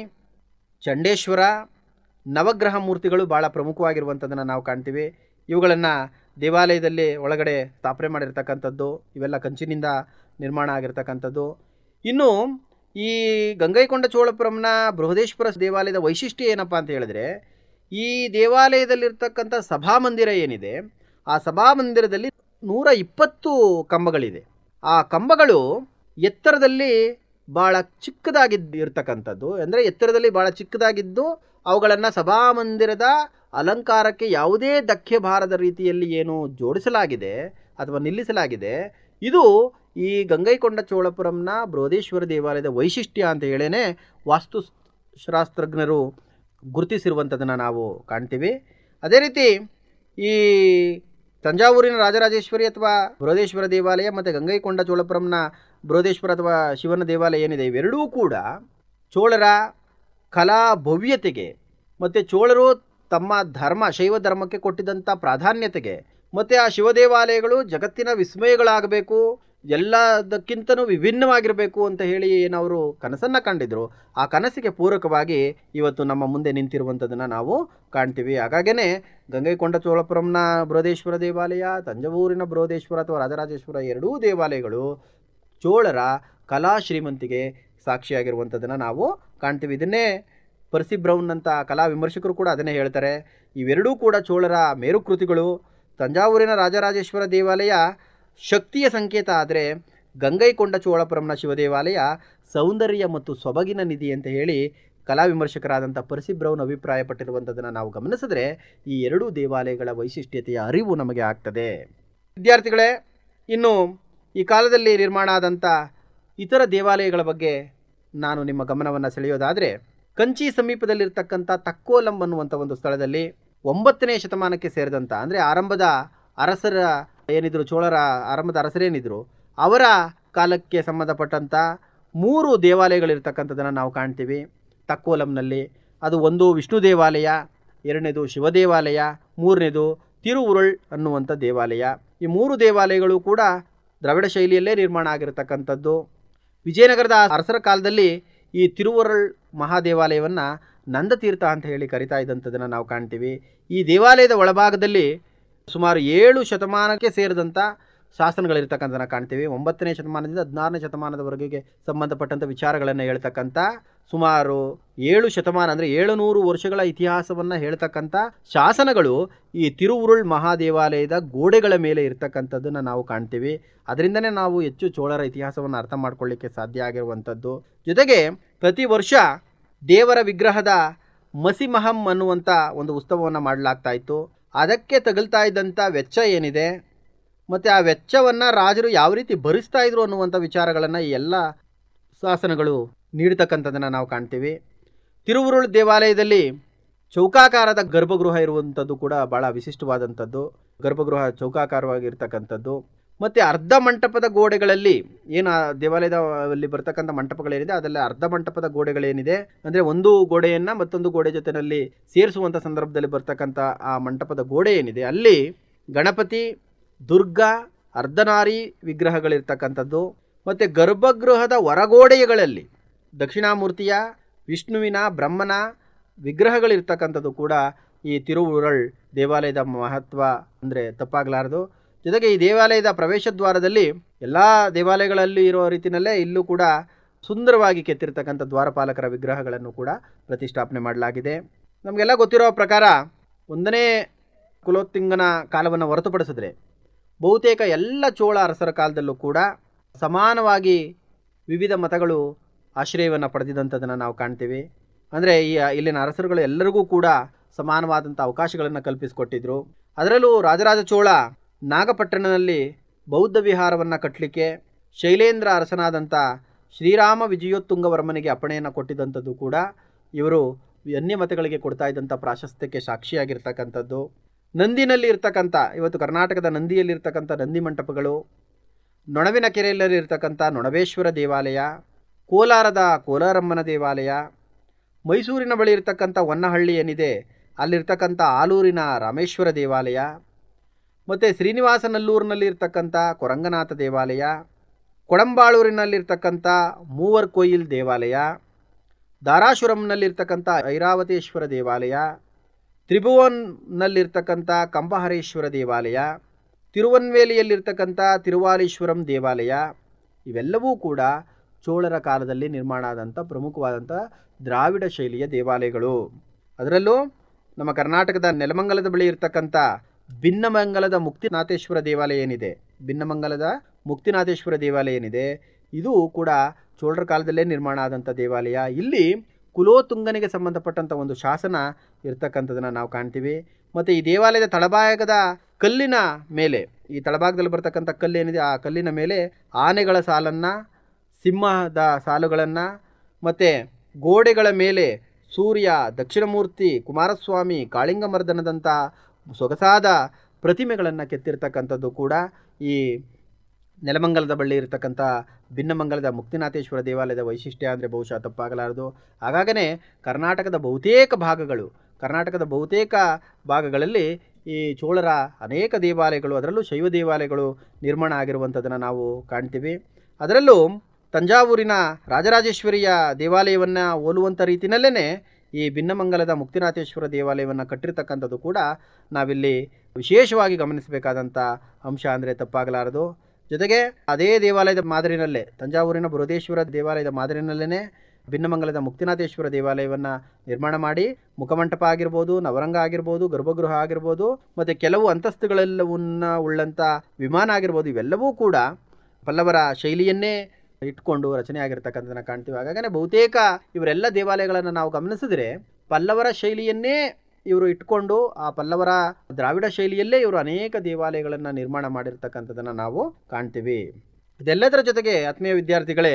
ಚಂಡೇಶ್ವರ ನವಗ್ರಹ ಮೂರ್ತಿಗಳು ಭಾಳ ಪ್ರಮುಖವಾಗಿರುವಂಥದ್ದನ್ನು ನಾವು ಕಾಣ್ತೀವಿ ಇವುಗಳನ್ನು ದೇವಾಲಯದಲ್ಲಿ ಒಳಗಡೆ ಸ್ಥಾಪನೆ ಮಾಡಿರ್ತಕ್ಕಂಥದ್ದು ಇವೆಲ್ಲ ಕಂಚಿನಿಂದ ನಿರ್ಮಾಣ ಆಗಿರ್ತಕ್ಕಂಥದ್ದು ಇನ್ನು ಈ ಗಂಗೈಕೊಂಡ ಚೋಳಪುರಂನ ಬೃಹದೇಶ್ವರ ದೇವಾಲಯದ ವೈಶಿಷ್ಟ್ಯ ಏನಪ್ಪ ಅಂತ ಹೇಳಿದ್ರೆ ಈ ದೇವಾಲಯದಲ್ಲಿರ್ತಕ್ಕಂಥ ಸಭಾಮಂದಿರ ಏನಿದೆ ಆ ಸಭಾಮಂದಿರದಲ್ಲಿ ನೂರ ಇಪ್ಪತ್ತು ಕಂಬಗಳಿದೆ ಆ ಕಂಬಗಳು ಎತ್ತರದಲ್ಲಿ ಭಾಳ ಚಿಕ್ಕದಾಗಿದ್ದು ಇರ್ತಕ್ಕಂಥದ್ದು ಅಂದರೆ ಎತ್ತರದಲ್ಲಿ ಭಾಳ ಚಿಕ್ಕದಾಗಿದ್ದು ಅವುಗಳನ್ನು ಸಭಾಮಂದಿರದ ಅಲಂಕಾರಕ್ಕೆ ಯಾವುದೇ ಧಕ್ಕೆ ಬಾರದ ರೀತಿಯಲ್ಲಿ ಏನು ಜೋಡಿಸಲಾಗಿದೆ ಅಥವಾ ನಿಲ್ಲಿಸಲಾಗಿದೆ ಇದು ಈ ಗಂಗೈಕೊಂಡ ಚೋಳಪುರಂನ ಬೃಹದೇಶ್ವರ ದೇವಾಲಯದ ವೈಶಿಷ್ಟ್ಯ ಅಂತ ಹೇಳೇ ವಾಸ್ತು ಶಾಸ್ತ್ರಜ್ಞರು ಗುರುತಿಸಿರುವಂಥದ್ದನ್ನು ನಾವು ಕಾಣ್ತೀವಿ ಅದೇ ರೀತಿ ಈ ತಂಜಾವೂರಿನ ರಾಜರಾಜೇಶ್ವರಿ ಅಥವಾ ಬೃಹದೇಶ್ವರ ದೇವಾಲಯ ಮತ್ತು ಗಂಗೈಕೊಂಡ ಚೋಳಪುರಂನ ಬೃಹದೇಶ್ವರ ಅಥವಾ ಶಿವನ ದೇವಾಲಯ ಏನಿದೆ ಇವೆರಡೂ ಕೂಡ ಚೋಳರ ಕಲಾ ಭವ್ಯತೆಗೆ ಮತ್ತು ಚೋಳರು ತಮ್ಮ ಧರ್ಮ ಶೈವ ಧರ್ಮಕ್ಕೆ ಕೊಟ್ಟಿದ್ದಂಥ ಪ್ರಾಧಾನ್ಯತೆಗೆ ಮತ್ತು ಆ ಶಿವ ದೇವಾಲಯಗಳು ಜಗತ್ತಿನ ವಿಸ್ಮಯಗಳಾಗಬೇಕು ಎಲ್ಲದಕ್ಕಿಂತನೂ ವಿಭಿನ್ನವಾಗಿರಬೇಕು ಅಂತ ಹೇಳಿ ಏನವರು ಕನಸನ್ನು ಕಂಡಿದ್ರು ಆ ಕನಸಿಗೆ ಪೂರಕವಾಗಿ ಇವತ್ತು ನಮ್ಮ ಮುಂದೆ ನಿಂತಿರುವಂಥದ್ದನ್ನು ನಾವು ಕಾಣ್ತೀವಿ ಹಾಗಾಗೇ ಗಂಗೈಕೊಂಡ ಚೋಳಪುರಂನ ಬೃಹದೇಶ್ವರ ದೇವಾಲಯ ತಂಜಾವೂರಿನ ಬೃಹದೇಶ್ವರ ಅಥವಾ ರಾಜರಾಜೇಶ್ವರ ಎರಡೂ ದೇವಾಲಯಗಳು ಚೋಳರ ಕಲಾ ಶ್ರೀಮಂತಿಗೆ ಸಾಕ್ಷಿಯಾಗಿರುವಂಥದ್ದನ್ನು ನಾವು ಕಾಣ್ತೀವಿ ಇದನ್ನೇ ಪರ್ಸಿ ಬ್ರೌನ್ ಅಂತ ಕಲಾ ವಿಮರ್ಶಕರು ಕೂಡ ಅದನ್ನೇ ಹೇಳ್ತಾರೆ ಇವೆರಡೂ ಕೂಡ ಚೋಳರ ಮೇರುಕೃತಿಗಳು ತಂಜಾವೂರಿನ ರಾಜರಾಜೇಶ್ವರ ದೇವಾಲಯ ಶಕ್ತಿಯ ಸಂಕೇತ ಆದರೆ ಗಂಗೈಕೊಂಡ ಚೋಳಪುರಂನ ಶಿವ ದೇವಾಲಯ ಸೌಂದರ್ಯ ಮತ್ತು ಸೊಬಗಿನ ನಿಧಿ ಅಂತ ಹೇಳಿ ಕಲಾ ವಿಮರ್ಶಕರಾದಂಥ ಪರ್ಸಿ ಬ್ರೌನ್ ಅಭಿಪ್ರಾಯಪಟ್ಟಿರುವಂಥದ್ದನ್ನು ನಾವು ಗಮನಿಸಿದ್ರೆ ಈ ಎರಡೂ ದೇವಾಲಯಗಳ ವೈಶಿಷ್ಟ್ಯತೆಯ ಅರಿವು ನಮಗೆ ಆಗ್ತದೆ ವಿದ್ಯಾರ್ಥಿಗಳೇ ಇನ್ನು ಈ ಕಾಲದಲ್ಲಿ ನಿರ್ಮಾಣ ಆದಂಥ ಇತರ ದೇವಾಲಯಗಳ ಬಗ್ಗೆ ನಾನು ನಿಮ್ಮ ಗಮನವನ್ನು ಸೆಳೆಯೋದಾದರೆ ಕಂಚಿ ಸಮೀಪದಲ್ಲಿರ್ತಕ್ಕಂಥ ತಕ್ಕೋಲಂ ಅನ್ನುವಂಥ ಒಂದು ಸ್ಥಳದಲ್ಲಿ ಒಂಬತ್ತನೇ ಶತಮಾನಕ್ಕೆ ಸೇರಿದಂಥ ಅಂದರೆ ಆರಂಭದ ಅರಸರ ಏನಿದ್ರು ಚೋಳರ ಆರಂಭದ ಅರಸರೇನಿದ್ರು ಅವರ ಕಾಲಕ್ಕೆ ಸಂಬಂಧಪಟ್ಟಂಥ ಮೂರು ದೇವಾಲಯಗಳಿರ್ತಕ್ಕಂಥದ್ದನ್ನು ನಾವು ಕಾಣ್ತೀವಿ ತಕ್ಕೋಲಂನಲ್ಲಿ ಅದು ಒಂದು ವಿಷ್ಣು ದೇವಾಲಯ ಎರಡನೇದು ಶಿವ ದೇವಾಲಯ ಮೂರನೇದು ತಿರುವುರುಳ್ ಅನ್ನುವಂಥ ದೇವಾಲಯ ಈ ಮೂರು ದೇವಾಲಯಗಳು ಕೂಡ ದ್ರಾವಿಡ ಶೈಲಿಯಲ್ಲೇ ನಿರ್ಮಾಣ ಆಗಿರತಕ್ಕಂಥದ್ದು ವಿಜಯನಗರದ ಅರಸರ ಕಾಲದಲ್ಲಿ ಈ ತಿರುವರಳ್ ಮಹಾದೇವಾಲಯವನ್ನು ನಂದತೀರ್ಥ ಅಂತ ಹೇಳಿ ಕರಿತಾ ಇದ್ದಂಥದ್ದನ್ನು ನಾವು ಕಾಣ್ತೀವಿ ಈ ದೇವಾಲಯದ ಒಳಭಾಗದಲ್ಲಿ ಸುಮಾರು ಏಳು ಶತಮಾನಕ್ಕೆ ಸೇರಿದಂಥ ಶಾಸನಗಳಿರ್ತಕ್ಕಂಥದ್ದನ್ನು ಕಾಣ್ತೀವಿ ಒಂಬತ್ತನೇ ಶತಮಾನದಿಂದ ಹದಿನಾರನೇ ಶತಮಾನದವರೆಗೆ ಸಂಬಂಧಪಟ್ಟಂಥ ವಿಚಾರಗಳನ್ನು ಹೇಳ್ತಕ್ಕಂಥ ಸುಮಾರು ಏಳು ಶತಮಾನ ಅಂದರೆ ಏಳುನೂರು ವರ್ಷಗಳ ಇತಿಹಾಸವನ್ನು ಹೇಳ್ತಕ್ಕಂಥ ಶಾಸನಗಳು ಈ ತಿರುವುರುಳ್ ಮಹಾದೇವಾಲಯದ ಗೋಡೆಗಳ ಮೇಲೆ ಇರ್ತಕ್ಕಂಥದ್ದನ್ನು ನಾವು ಕಾಣ್ತೀವಿ ಅದರಿಂದನೇ ನಾವು ಹೆಚ್ಚು ಚೋಳರ ಇತಿಹಾಸವನ್ನು ಅರ್ಥ ಮಾಡ್ಕೊಳ್ಳಿಕ್ಕೆ ಸಾಧ್ಯ ಆಗಿರುವಂಥದ್ದು ಜೊತೆಗೆ ಪ್ರತಿ ವರ್ಷ ದೇವರ ವಿಗ್ರಹದ ಮಸಿಮಹಂ ಅನ್ನುವಂಥ ಒಂದು ಉತ್ಸವವನ್ನು ಮಾಡಲಾಗ್ತಾ ಇತ್ತು ಅದಕ್ಕೆ ತಗಲ್ತಾ ಇದ್ದಂಥ ವೆಚ್ಚ ಏನಿದೆ ಮತ್ತು ಆ ವೆಚ್ಚವನ್ನು ರಾಜರು ಯಾವ ರೀತಿ ಭರಿಸ್ತಾ ಇದ್ರು ಅನ್ನುವಂಥ ವಿಚಾರಗಳನ್ನು ಈ ಎಲ್ಲ ಶಾಸನಗಳು ನೀಡ್ತಕ್ಕಂಥದ್ದನ್ನು ನಾವು ಕಾಣ್ತೀವಿ ತಿರುವುರುಳ್ ದೇವಾಲಯದಲ್ಲಿ ಚೌಕಾಕಾರದ ಗರ್ಭಗೃಹ ಇರುವಂಥದ್ದು ಕೂಡ ಭಾಳ ವಿಶಿಷ್ಟವಾದಂಥದ್ದು ಗರ್ಭಗೃಹ ಚೌಕಾಕಾರವಾಗಿರ್ತಕ್ಕಂಥದ್ದು ಮತ್ತು ಅರ್ಧ ಮಂಟಪದ ಗೋಡೆಗಳಲ್ಲಿ ಏನು ಆ ದೇವಾಲಯದಲ್ಲಿ ಬರ್ತಕ್ಕಂಥ ಮಂಟಪಗಳೇನಿದೆ ಅದರಲ್ಲಿ ಅರ್ಧ ಮಂಟಪದ ಗೋಡೆಗಳೇನಿದೆ ಅಂದರೆ ಒಂದು ಗೋಡೆಯನ್ನು ಮತ್ತೊಂದು ಗೋಡೆ ಜೊತೆಯಲ್ಲಿ ಸೇರಿಸುವಂಥ ಸಂದರ್ಭದಲ್ಲಿ ಬರ್ತಕ್ಕಂಥ ಆ ಮಂಟಪದ ಗೋಡೆ ಏನಿದೆ ಅಲ್ಲಿ ಗಣಪತಿ ದುರ್ಗ ಅರ್ಧನಾರಿ ವಿಗ್ರಹಗಳಿರ್ತಕ್ಕಂಥದ್ದು ಮತ್ತು ಗರ್ಭಗೃಹದ ಹೊರಗೋಡೆಗಳಲ್ಲಿ ದಕ್ಷಿಣಾಮೂರ್ತಿಯ ವಿಷ್ಣುವಿನ ಬ್ರಹ್ಮನ ವಿಗ್ರಹಗಳಿರ್ತಕ್ಕಂಥದ್ದು ಕೂಡ ಈ ತಿರುವುರಳ್ ದೇವಾಲಯದ ಮಹತ್ವ ಅಂದರೆ ತಪ್ಪಾಗಲಾರದು ಜೊತೆಗೆ ಈ ದೇವಾಲಯದ ಪ್ರವೇಶ ದ್ವಾರದಲ್ಲಿ ಎಲ್ಲ ದೇವಾಲಯಗಳಲ್ಲಿ ಇರೋ ರೀತಿಯಲ್ಲೇ ಇಲ್ಲೂ ಕೂಡ ಸುಂದರವಾಗಿ ಕೆತ್ತಿರ್ತಕ್ಕಂಥ ದ್ವಾರಪಾಲಕರ ವಿಗ್ರಹಗಳನ್ನು ಕೂಡ ಪ್ರತಿಷ್ಠಾಪನೆ ಮಾಡಲಾಗಿದೆ ನಮಗೆಲ್ಲ ಗೊತ್ತಿರೋ ಪ್ರಕಾರ ಒಂದನೇ ಕುಲೋತ್ತುಂಗನ ಕಾಲವನ್ನು ಹೊರತುಪಡಿಸಿದ್ರೆ ಬಹುತೇಕ ಎಲ್ಲ ಚೋಳ ಅರಸರ ಕಾಲದಲ್ಲೂ ಕೂಡ ಸಮಾನವಾಗಿ ವಿವಿಧ ಮತಗಳು ಆಶ್ರಯವನ್ನು ಪಡೆದಿದ್ದಂಥದ್ದನ್ನು ನಾವು ಕಾಣ್ತೀವಿ ಅಂದರೆ ಈ ಇಲ್ಲಿನ ಅರಸರುಗಳು ಎಲ್ಲರಿಗೂ ಕೂಡ ಸಮಾನವಾದಂಥ ಅವಕಾಶಗಳನ್ನು ಕಲ್ಪಿಸಿಕೊಟ್ಟಿದ್ರು ಅದರಲ್ಲೂ ರಾಜರಾಜ ಚೋಳ ನಾಗಪಟ್ಟಣದಲ್ಲಿ ಬೌದ್ಧ ವಿಹಾರವನ್ನು ಕಟ್ಟಲಿಕ್ಕೆ ಶೈಲೇಂದ್ರ ಅರಸನಾದಂಥ ಶ್ರೀರಾಮ ವಿಜಯೋತ್ತುಂಗವರ್ಮನಿಗೆ ಅಪ್ಪಣೆಯನ್ನು ಕೊಟ್ಟಿದ್ದಂಥದ್ದು ಕೂಡ ಇವರು ಅನ್ಯ ಮತಗಳಿಗೆ ಕೊಡ್ತಾ ಇದ್ದಂಥ ಪ್ರಾಶಸ್ತ್ಯಕ್ಕೆ ಸಾಕ್ಷಿಯಾಗಿರ್ತಕ್ಕಂಥದ್ದು ನಂದಿನಲ್ಲಿ ಇರ್ತಕ್ಕಂಥ ಇವತ್ತು ಕರ್ನಾಟಕದ ನಂದಿಯಲ್ಲಿ ಇರ್ತಕ್ಕಂಥ ನಂದಿ ಮಂಟಪಗಳು ನೊಣವಿನ ಕೆರೆಯಲ್ಲಿ ಇರ್ತಕ್ಕಂಥ ನೊಣವೇಶ್ವರ ದೇವಾಲಯ ಕೋಲಾರದ ಕೋಲಾರಮ್ಮನ ದೇವಾಲಯ ಮೈಸೂರಿನ ಬಳಿ ಇರ್ತಕ್ಕಂಥ ಹೊನ್ನಹಳ್ಳಿ ಏನಿದೆ ಅಲ್ಲಿರ್ತಕ್ಕಂಥ ಆಲೂರಿನ ರಾಮೇಶ್ವರ ದೇವಾಲಯ ಮತ್ತು ಶ್ರೀನಿವಾಸನಲ್ಲೂರಿನಲ್ಲಿ ಇರ್ತಕ್ಕಂಥ ಕೊರಂಗನಾಥ ದೇವಾಲಯ ಕೊಡಂಬಾಳೂರಿನಲ್ಲಿರ್ತಕ್ಕಂಥ ಮೂವರ್ ಕೊಯಿಲ್ ದೇವಾಲಯ ಧಾರಾಶುರಂನಲ್ಲಿರ್ತಕ್ಕಂಥ ಐರಾವತೇಶ್ವರ ದೇವಾಲಯ ತ್ರಿಭುವನ್ನಲ್ಲಿರ್ತಕ್ಕಂಥ ಕಂಬಹರೇಶ್ವರ ದೇವಾಲಯ ತಿರುವನ್ವೇಲಿಯಲ್ಲಿರ್ತಕ್ಕಂಥ ತಿರುವಾಲೀಶ್ವರಂ ದೇವಾಲಯ ಇವೆಲ್ಲವೂ ಕೂಡ ಚೋಳರ ಕಾಲದಲ್ಲಿ ನಿರ್ಮಾಣ ಆದಂಥ ಪ್ರಮುಖವಾದಂಥ ದ್ರಾವಿಡ ಶೈಲಿಯ ದೇವಾಲಯಗಳು ಅದರಲ್ಲೂ ನಮ್ಮ ಕರ್ನಾಟಕದ ನೆಲಮಂಗಲದ ಬಳಿ ಇರ್ತಕ್ಕಂಥ ಭಿನ್ನಮಂಗಲದ ಮುಕ್ತಿನಾಥೇಶ್ವರ ದೇವಾಲಯ ಏನಿದೆ ಭಿನ್ನಮಂಗಲದ ಮುಕ್ತಿನಾಥೇಶ್ವರ ದೇವಾಲಯ ಏನಿದೆ ಇದು ಕೂಡ ಚೋಳರ ಕಾಲದಲ್ಲೇ ನಿರ್ಮಾಣ ಆದಂಥ ದೇವಾಲಯ ಇಲ್ಲಿ ಕುಲೋತುಂಗನಿಗೆ ಸಂಬಂಧಪಟ್ಟಂಥ ಒಂದು ಶಾಸನ ಇರ್ತಕ್ಕಂಥದ್ದನ್ನು ನಾವು ಕಾಣ್ತೀವಿ ಮತ್ತು ಈ ದೇವಾಲಯದ ತಳಭಾಗದ ಕಲ್ಲಿನ ಮೇಲೆ ಈ ತಳಭಾಗದಲ್ಲಿ ಬರ್ತಕ್ಕಂಥ ಕಲ್ಲೇನಿದೆ ಆ ಕಲ್ಲಿನ ಮೇಲೆ ಆನೆಗಳ ಸಾಲನ್ನು ಸಿಂಹದ ಸಾಲುಗಳನ್ನು ಮತ್ತು ಗೋಡೆಗಳ ಮೇಲೆ ಸೂರ್ಯ ದಕ್ಷಿಣಮೂರ್ತಿ ಕುಮಾರಸ್ವಾಮಿ ಕಾಳಿಂಗಮರ್ದನದಂಥ ಸೊಗಸಾದ ಪ್ರತಿಮೆಗಳನ್ನು ಕೆತ್ತಿರ್ತಕ್ಕಂಥದ್ದು ಕೂಡ ಈ ನೆಲಮಂಗಲದ ಬಳಿ ಇರತಕ್ಕಂಥ ಭಿನ್ನಮಂಗಲದ ಮುಕ್ತಿನಾಥೇಶ್ವರ ದೇವಾಲಯದ ವೈಶಿಷ್ಟ್ಯ ಅಂದರೆ ಬಹುಶಃ ತಪ್ಪಾಗಲಾರದು ಹಾಗಾಗನೇ ಕರ್ನಾಟಕದ ಬಹುತೇಕ ಭಾಗಗಳು ಕರ್ನಾಟಕದ ಬಹುತೇಕ ಭಾಗಗಳಲ್ಲಿ ಈ ಚೋಳರ ಅನೇಕ ದೇವಾಲಯಗಳು ಅದರಲ್ಲೂ ಶೈವ ದೇವಾಲಯಗಳು ನಿರ್ಮಾಣ ಆಗಿರುವಂಥದ್ದನ್ನು ನಾವು ಕಾಣ್ತೀವಿ ಅದರಲ್ಲೂ ತಂಜಾವೂರಿನ ರಾಜರಾಜೇಶ್ವರಿಯ ದೇವಾಲಯವನ್ನು ಹೋಲುವಂಥ ರೀತಿಯಲ್ಲೇ ಈ ಭಿನ್ನಮಂಗಲದ ಮುಕ್ತಿನಾಥೇಶ್ವರ ದೇವಾಲಯವನ್ನು ಕಟ್ಟಿರ್ತಕ್ಕಂಥದ್ದು ಕೂಡ ನಾವಿಲ್ಲಿ ವಿಶೇಷವಾಗಿ ಗಮನಿಸಬೇಕಾದಂಥ ಅಂಶ ಅಂದರೆ ತಪ್ಪಾಗಲಾರದು ಜೊತೆಗೆ ಅದೇ ದೇವಾಲಯದ ಮಾದರಿನಲ್ಲೇ ತಂಜಾವೂರಿನ ಬೃಹದೇಶ್ವರ ದೇವಾಲಯದ ಮಾದರಿನಲ್ಲೇ ಭಿನ್ನಮಂಗಲದ ಮುಕ್ತಿನಾಥೇಶ್ವರ ದೇವಾಲಯವನ್ನು ನಿರ್ಮಾಣ ಮಾಡಿ ಮುಖಮಂಟಪ ಆಗಿರ್ಬೋದು ನವರಂಗ ಆಗಿರ್ಬೋದು ಗರ್ಭಗೃಹ ಆಗಿರ್ಬೋದು ಮತ್ತು ಕೆಲವು ಅಂತಸ್ತುಗಳೆಲ್ಲವನ್ನ ಉಳ್ಳಂಥ ವಿಮಾನ ಆಗಿರ್ಬೋದು ಇವೆಲ್ಲವೂ ಕೂಡ ಪಲ್ಲವರ ಶೈಲಿಯನ್ನೇ ಇಟ್ಕೊಂಡು ರಚನೆ ಆಗಿರ್ತಕ್ಕಂಥದ್ದನ್ನು ಕಾಣ್ತೀವಿ ಹಾಗಾಗನೇ ಬಹುತೇಕ ಇವರೆಲ್ಲ ದೇವಾಲಯಗಳನ್ನು ನಾವು ಗಮನಿಸಿದ್ರೆ ಪಲ್ಲವರ ಶೈಲಿಯನ್ನೇ ಇವರು ಇಟ್ಕೊಂಡು ಆ ಪಲ್ಲವರ ದ್ರಾವಿಡ ಶೈಲಿಯಲ್ಲೇ ಇವರು ಅನೇಕ ದೇವಾಲಯಗಳನ್ನು ನಿರ್ಮಾಣ ಮಾಡಿರ್ತಕ್ಕಂಥದ್ದನ್ನು ನಾವು ಕಾಣ್ತೀವಿ ಇದೆಲ್ಲದರ ಜೊತೆಗೆ ಆತ್ಮೀಯ ವಿದ್ಯಾರ್ಥಿಗಳೇ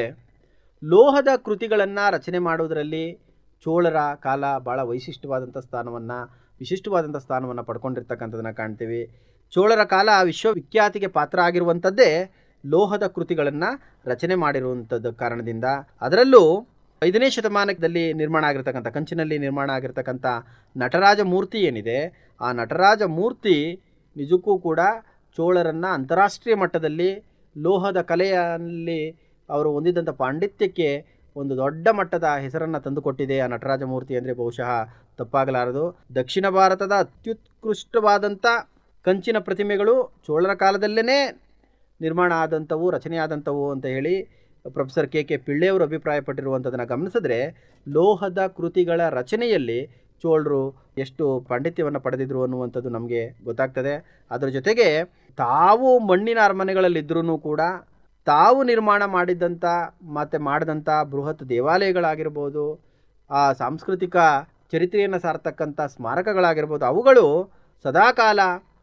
ಲೋಹದ ಕೃತಿಗಳನ್ನು ರಚನೆ ಮಾಡುವುದರಲ್ಲಿ ಚೋಳರ ಕಾಲ ಭಾಳ ವೈಶಿಷ್ಟ್ಯವಾದಂಥ ಸ್ಥಾನವನ್ನು ವಿಶಿಷ್ಟವಾದಂಥ ಸ್ಥಾನವನ್ನು ಪಡ್ಕೊಂಡಿರ್ತಕ್ಕಂಥದ್ದನ್ನು ಕಾಣ್ತೀವಿ ಚೋಳರ ಕಾಲ ವಿಶ್ವವಿಖ್ಯಾತಿಗೆ ಪಾತ್ರ ಆಗಿರುವಂಥದ್ದೇ ಲೋಹದ ಕೃತಿಗಳನ್ನು ರಚನೆ ಮಾಡಿರುವಂಥದ್ದು ಕಾರಣದಿಂದ ಅದರಲ್ಲೂ ಐದನೇ ಶತಮಾನದಲ್ಲಿ ನಿರ್ಮಾಣ ಆಗಿರ್ತಕ್ಕಂಥ ಕಂಚಿನಲ್ಲಿ ನಿರ್ಮಾಣ ಆಗಿರ್ತಕ್ಕಂಥ ನಟರಾಜ ಮೂರ್ತಿ ಏನಿದೆ ಆ ನಟರಾಜ ಮೂರ್ತಿ ನಿಜಕ್ಕೂ ಕೂಡ ಚೋಳರನ್ನು ಅಂತಾರಾಷ್ಟ್ರೀಯ ಮಟ್ಟದಲ್ಲಿ ಲೋಹದ ಕಲೆಯಲ್ಲಿ ಅವರು ಹೊಂದಿದ್ದಂಥ ಪಾಂಡಿತ್ಯಕ್ಕೆ ಒಂದು ದೊಡ್ಡ ಮಟ್ಟದ ಹೆಸರನ್ನು ತಂದುಕೊಟ್ಟಿದೆ ಆ ನಟರಾಜ ಮೂರ್ತಿ ಅಂದರೆ ಬಹುಶಃ ತಪ್ಪಾಗಲಾರದು ದಕ್ಷಿಣ ಭಾರತದ ಅತ್ಯುತ್ಕೃಷ್ಟವಾದಂಥ ಕಂಚಿನ ಪ್ರತಿಮೆಗಳು ಚೋಳರ ಕಾಲದಲ್ಲೇ ನಿರ್ಮಾಣ ಆದಂಥವು ರಚನೆ ಆದಂಥವು ಅಂತ ಹೇಳಿ ಪ್ರೊಫೆಸರ್ ಕೆ ಕೆ ಪಿಳ್ಳೆಯವರು ಅಭಿಪ್ರಾಯಪಟ್ಟಿರುವಂಥದ್ದನ್ನು ಗಮನಿಸಿದ್ರೆ ಲೋಹದ ಕೃತಿಗಳ ರಚನೆಯಲ್ಲಿ ಚೋಳರು ಎಷ್ಟು ಪಾಂಡಿತ್ಯವನ್ನು ಪಡೆದಿದ್ರು ಅನ್ನುವಂಥದ್ದು ನಮಗೆ ಗೊತ್ತಾಗ್ತದೆ ಅದರ ಜೊತೆಗೆ ತಾವು ಮಣ್ಣಿನ ಅರಮನೆಗಳಲ್ಲಿದ್ದರೂ ಕೂಡ ತಾವು ನಿರ್ಮಾಣ ಮಾಡಿದ್ದಂಥ ಮತ್ತು ಮಾಡಿದಂಥ ಬೃಹತ್ ದೇವಾಲಯಗಳಾಗಿರ್ಬೋದು ಆ ಸಾಂಸ್ಕೃತಿಕ ಚರಿತ್ರೆಯನ್ನು ಸಾರ್ತಕ್ಕಂಥ ಸ್ಮಾರಕಗಳಾಗಿರ್ಬೋದು ಅವುಗಳು ಸದಾಕಾಲ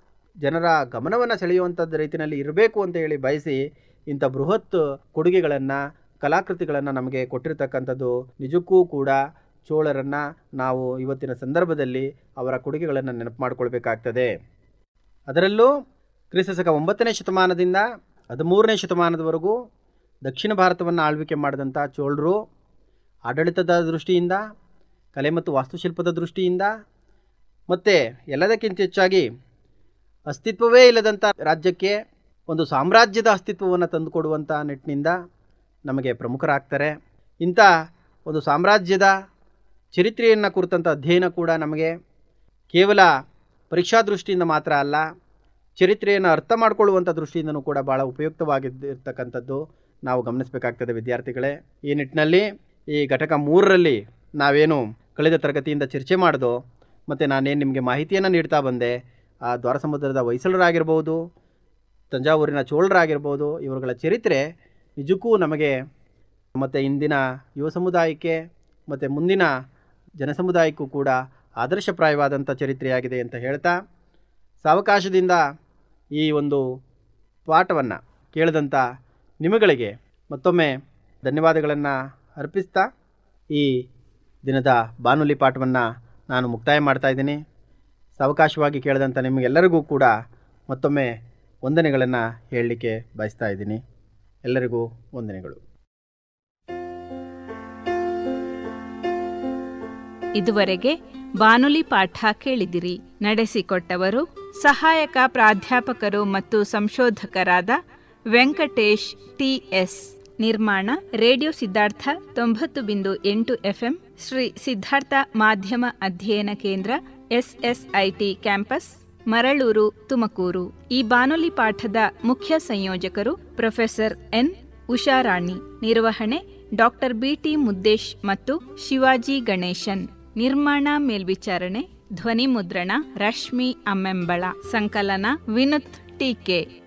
ಜನರ ಗಮನವನ್ನು ಸೆಳೆಯುವಂಥದ್ದು ರೀತಿಯಲ್ಲಿ ಇರಬೇಕು ಅಂತ ಹೇಳಿ ಬಯಸಿ ಇಂಥ ಬೃಹತ್ ಕೊಡುಗೆಗಳನ್ನು ಕಲಾಕೃತಿಗಳನ್ನು ನಮಗೆ ಕೊಟ್ಟಿರ್ತಕ್ಕಂಥದ್ದು ನಿಜಕ್ಕೂ ಕೂಡ ಚೋಳರನ್ನು ನಾವು ಇವತ್ತಿನ ಸಂದರ್ಭದಲ್ಲಿ ಅವರ ಕೊಡುಗೆಗಳನ್ನು ನೆನಪು ಮಾಡಿಕೊಳ್ಬೇಕಾಗ್ತದೆ ಅದರಲ್ಲೂ ಕ್ರಿಸ್ತಶಕ ಒಂಬತ್ತನೇ ಶತಮಾನದಿಂದ ಹದಿಮೂರನೇ ಶತಮಾನದವರೆಗೂ ದಕ್ಷಿಣ ಭಾರತವನ್ನು ಆಳ್ವಿಕೆ ಮಾಡಿದಂಥ ಚೋಳರು ಆಡಳಿತದ ದೃಷ್ಟಿಯಿಂದ ಕಲೆ ಮತ್ತು ವಾಸ್ತುಶಿಲ್ಪದ ದೃಷ್ಟಿಯಿಂದ ಮತ್ತು ಎಲ್ಲದಕ್ಕಿಂತ ಹೆಚ್ಚಾಗಿ ಅಸ್ತಿತ್ವವೇ ಇಲ್ಲದಂಥ ರಾಜ್ಯಕ್ಕೆ ಒಂದು ಸಾಮ್ರಾಜ್ಯದ ಅಸ್ತಿತ್ವವನ್ನು ತಂದುಕೊಡುವಂಥ ನಿಟ್ಟಿನಿಂದ ನಮಗೆ ಪ್ರಮುಖರಾಗ್ತಾರೆ ಇಂಥ ಒಂದು ಸಾಮ್ರಾಜ್ಯದ ಚರಿತ್ರೆಯನ್ನು ಕುರಿತಂಥ ಅಧ್ಯಯನ ಕೂಡ ನಮಗೆ ಕೇವಲ ಪರೀಕ್ಷಾ ದೃಷ್ಟಿಯಿಂದ ಮಾತ್ರ ಅಲ್ಲ ಚರಿತ್ರೆಯನ್ನು ಅರ್ಥ ಮಾಡಿಕೊಳ್ಳುವಂಥ ದೃಷ್ಟಿಯಿಂದನೂ ಕೂಡ ಭಾಳ ಉಪಯುಕ್ತವಾಗಿದ್ದಿರ್ತಕ್ಕಂಥದ್ದು ನಾವು ಗಮನಿಸಬೇಕಾಗ್ತದೆ ವಿದ್ಯಾರ್ಥಿಗಳೇ ಈ ನಿಟ್ಟಿನಲ್ಲಿ ಈ ಘಟಕ ಮೂರರಲ್ಲಿ ನಾವೇನು ಕಳೆದ ತರಗತಿಯಿಂದ ಚರ್ಚೆ ಮಾಡಿದೋ ಮತ್ತು ನಾನೇನು ನಿಮಗೆ ಮಾಹಿತಿಯನ್ನು ನೀಡ್ತಾ ಬಂದೆ ಆ ದ್ವಾರಸಮುದ್ರದ ಹೊಯ್ಸಳರಾಗಿರ್ಬೋದು ತಂಜಾವೂರಿನ ಚೋಳರಾಗಿರ್ಬೋದು ಇವರುಗಳ ಚರಿತ್ರೆ ನಿಜಕ್ಕೂ ನಮಗೆ ಮತ್ತು ಇಂದಿನ ಯುವ ಸಮುದಾಯಕ್ಕೆ ಮತ್ತು ಮುಂದಿನ ಜನಸಮುದಾಯಕ್ಕೂ ಕೂಡ ಆದರ್ಶಪ್ರಾಯವಾದಂಥ ಚರಿತ್ರೆಯಾಗಿದೆ ಅಂತ ಹೇಳ್ತಾ ಸಾವಕಾಶದಿಂದ ಈ ಒಂದು ಪಾಠವನ್ನು ಕೇಳಿದಂಥ ನಿಮಗಳಿಗೆ ಮತ್ತೊಮ್ಮೆ ಧನ್ಯವಾದಗಳನ್ನು ಅರ್ಪಿಸ್ತಾ ಈ ದಿನದ ಬಾನುಲಿ ಪಾಠವನ್ನು ನಾನು ಮುಕ್ತಾಯ ಮಾಡ್ತಾ ಇದ್ದೀನಿ ಸಾವಕಾಶವಾಗಿ ಕೇಳಿದಂಥ ನಿಮಗೆಲ್ಲರಿಗೂ ಕೂಡ ಮತ್ತೊಮ್ಮೆ ವಂದನೆಗಳನ್ನು ಹೇಳಲಿಕ್ಕೆ ಬಯಸ್ತಾ ಇದ್ದೀನಿ ಎಲ್ಲರಿಗೂ ವಂದನೆಗಳು ಇದುವರೆಗೆ ಬಾನುಲಿ ಪಾಠ ಕೇಳಿದಿರಿ ನಡೆಸಿಕೊಟ್ಟವರು ಸಹಾಯಕ ಪ್ರಾಧ್ಯಾಪಕರು ಮತ್ತು ಸಂಶೋಧಕರಾದ ವೆಂಕಟೇಶ್ ಟಿಎಸ್ ನಿರ್ಮಾಣ ರೇಡಿಯೋ ಸಿದ್ಧಾರ್ಥ ತೊಂಬತ್ತು ಬಿಂದು ಎಂಟು ಎಫ್ಎಂ ಶ್ರೀ ಸಿದ್ಧಾರ್ಥ ಮಾಧ್ಯಮ ಅಧ್ಯಯನ ಕೇಂದ್ರ ಎಸ್ಎಸ್ಐಟಿ ಕ್ಯಾಂಪಸ್ ಮರಳೂರು ತುಮಕೂರು ಈ ಬಾನುಲಿ ಪಾಠದ ಮುಖ್ಯ ಸಂಯೋಜಕರು ಪ್ರೊಫೆಸರ್ ಎನ್ ಉಷಾರಾಣಿ ನಿರ್ವಹಣೆ ಡಾಕ್ಟರ್ ಬಿಟಿ ಮುದ್ದೇಶ್ ಮತ್ತು ಶಿವಾಜಿ ಗಣೇಶನ್ ನಿರ್ಮಾಣ ಮೇಲ್ವಿಚಾರಣೆ ಧ್ವನಿ ಮುದ್ರಣ ರಶ್ಮಿ ಅಮ್ಮೆಂಬಳ ಸಂಕಲನ ವಿನುತ್ ಟೀಕೆ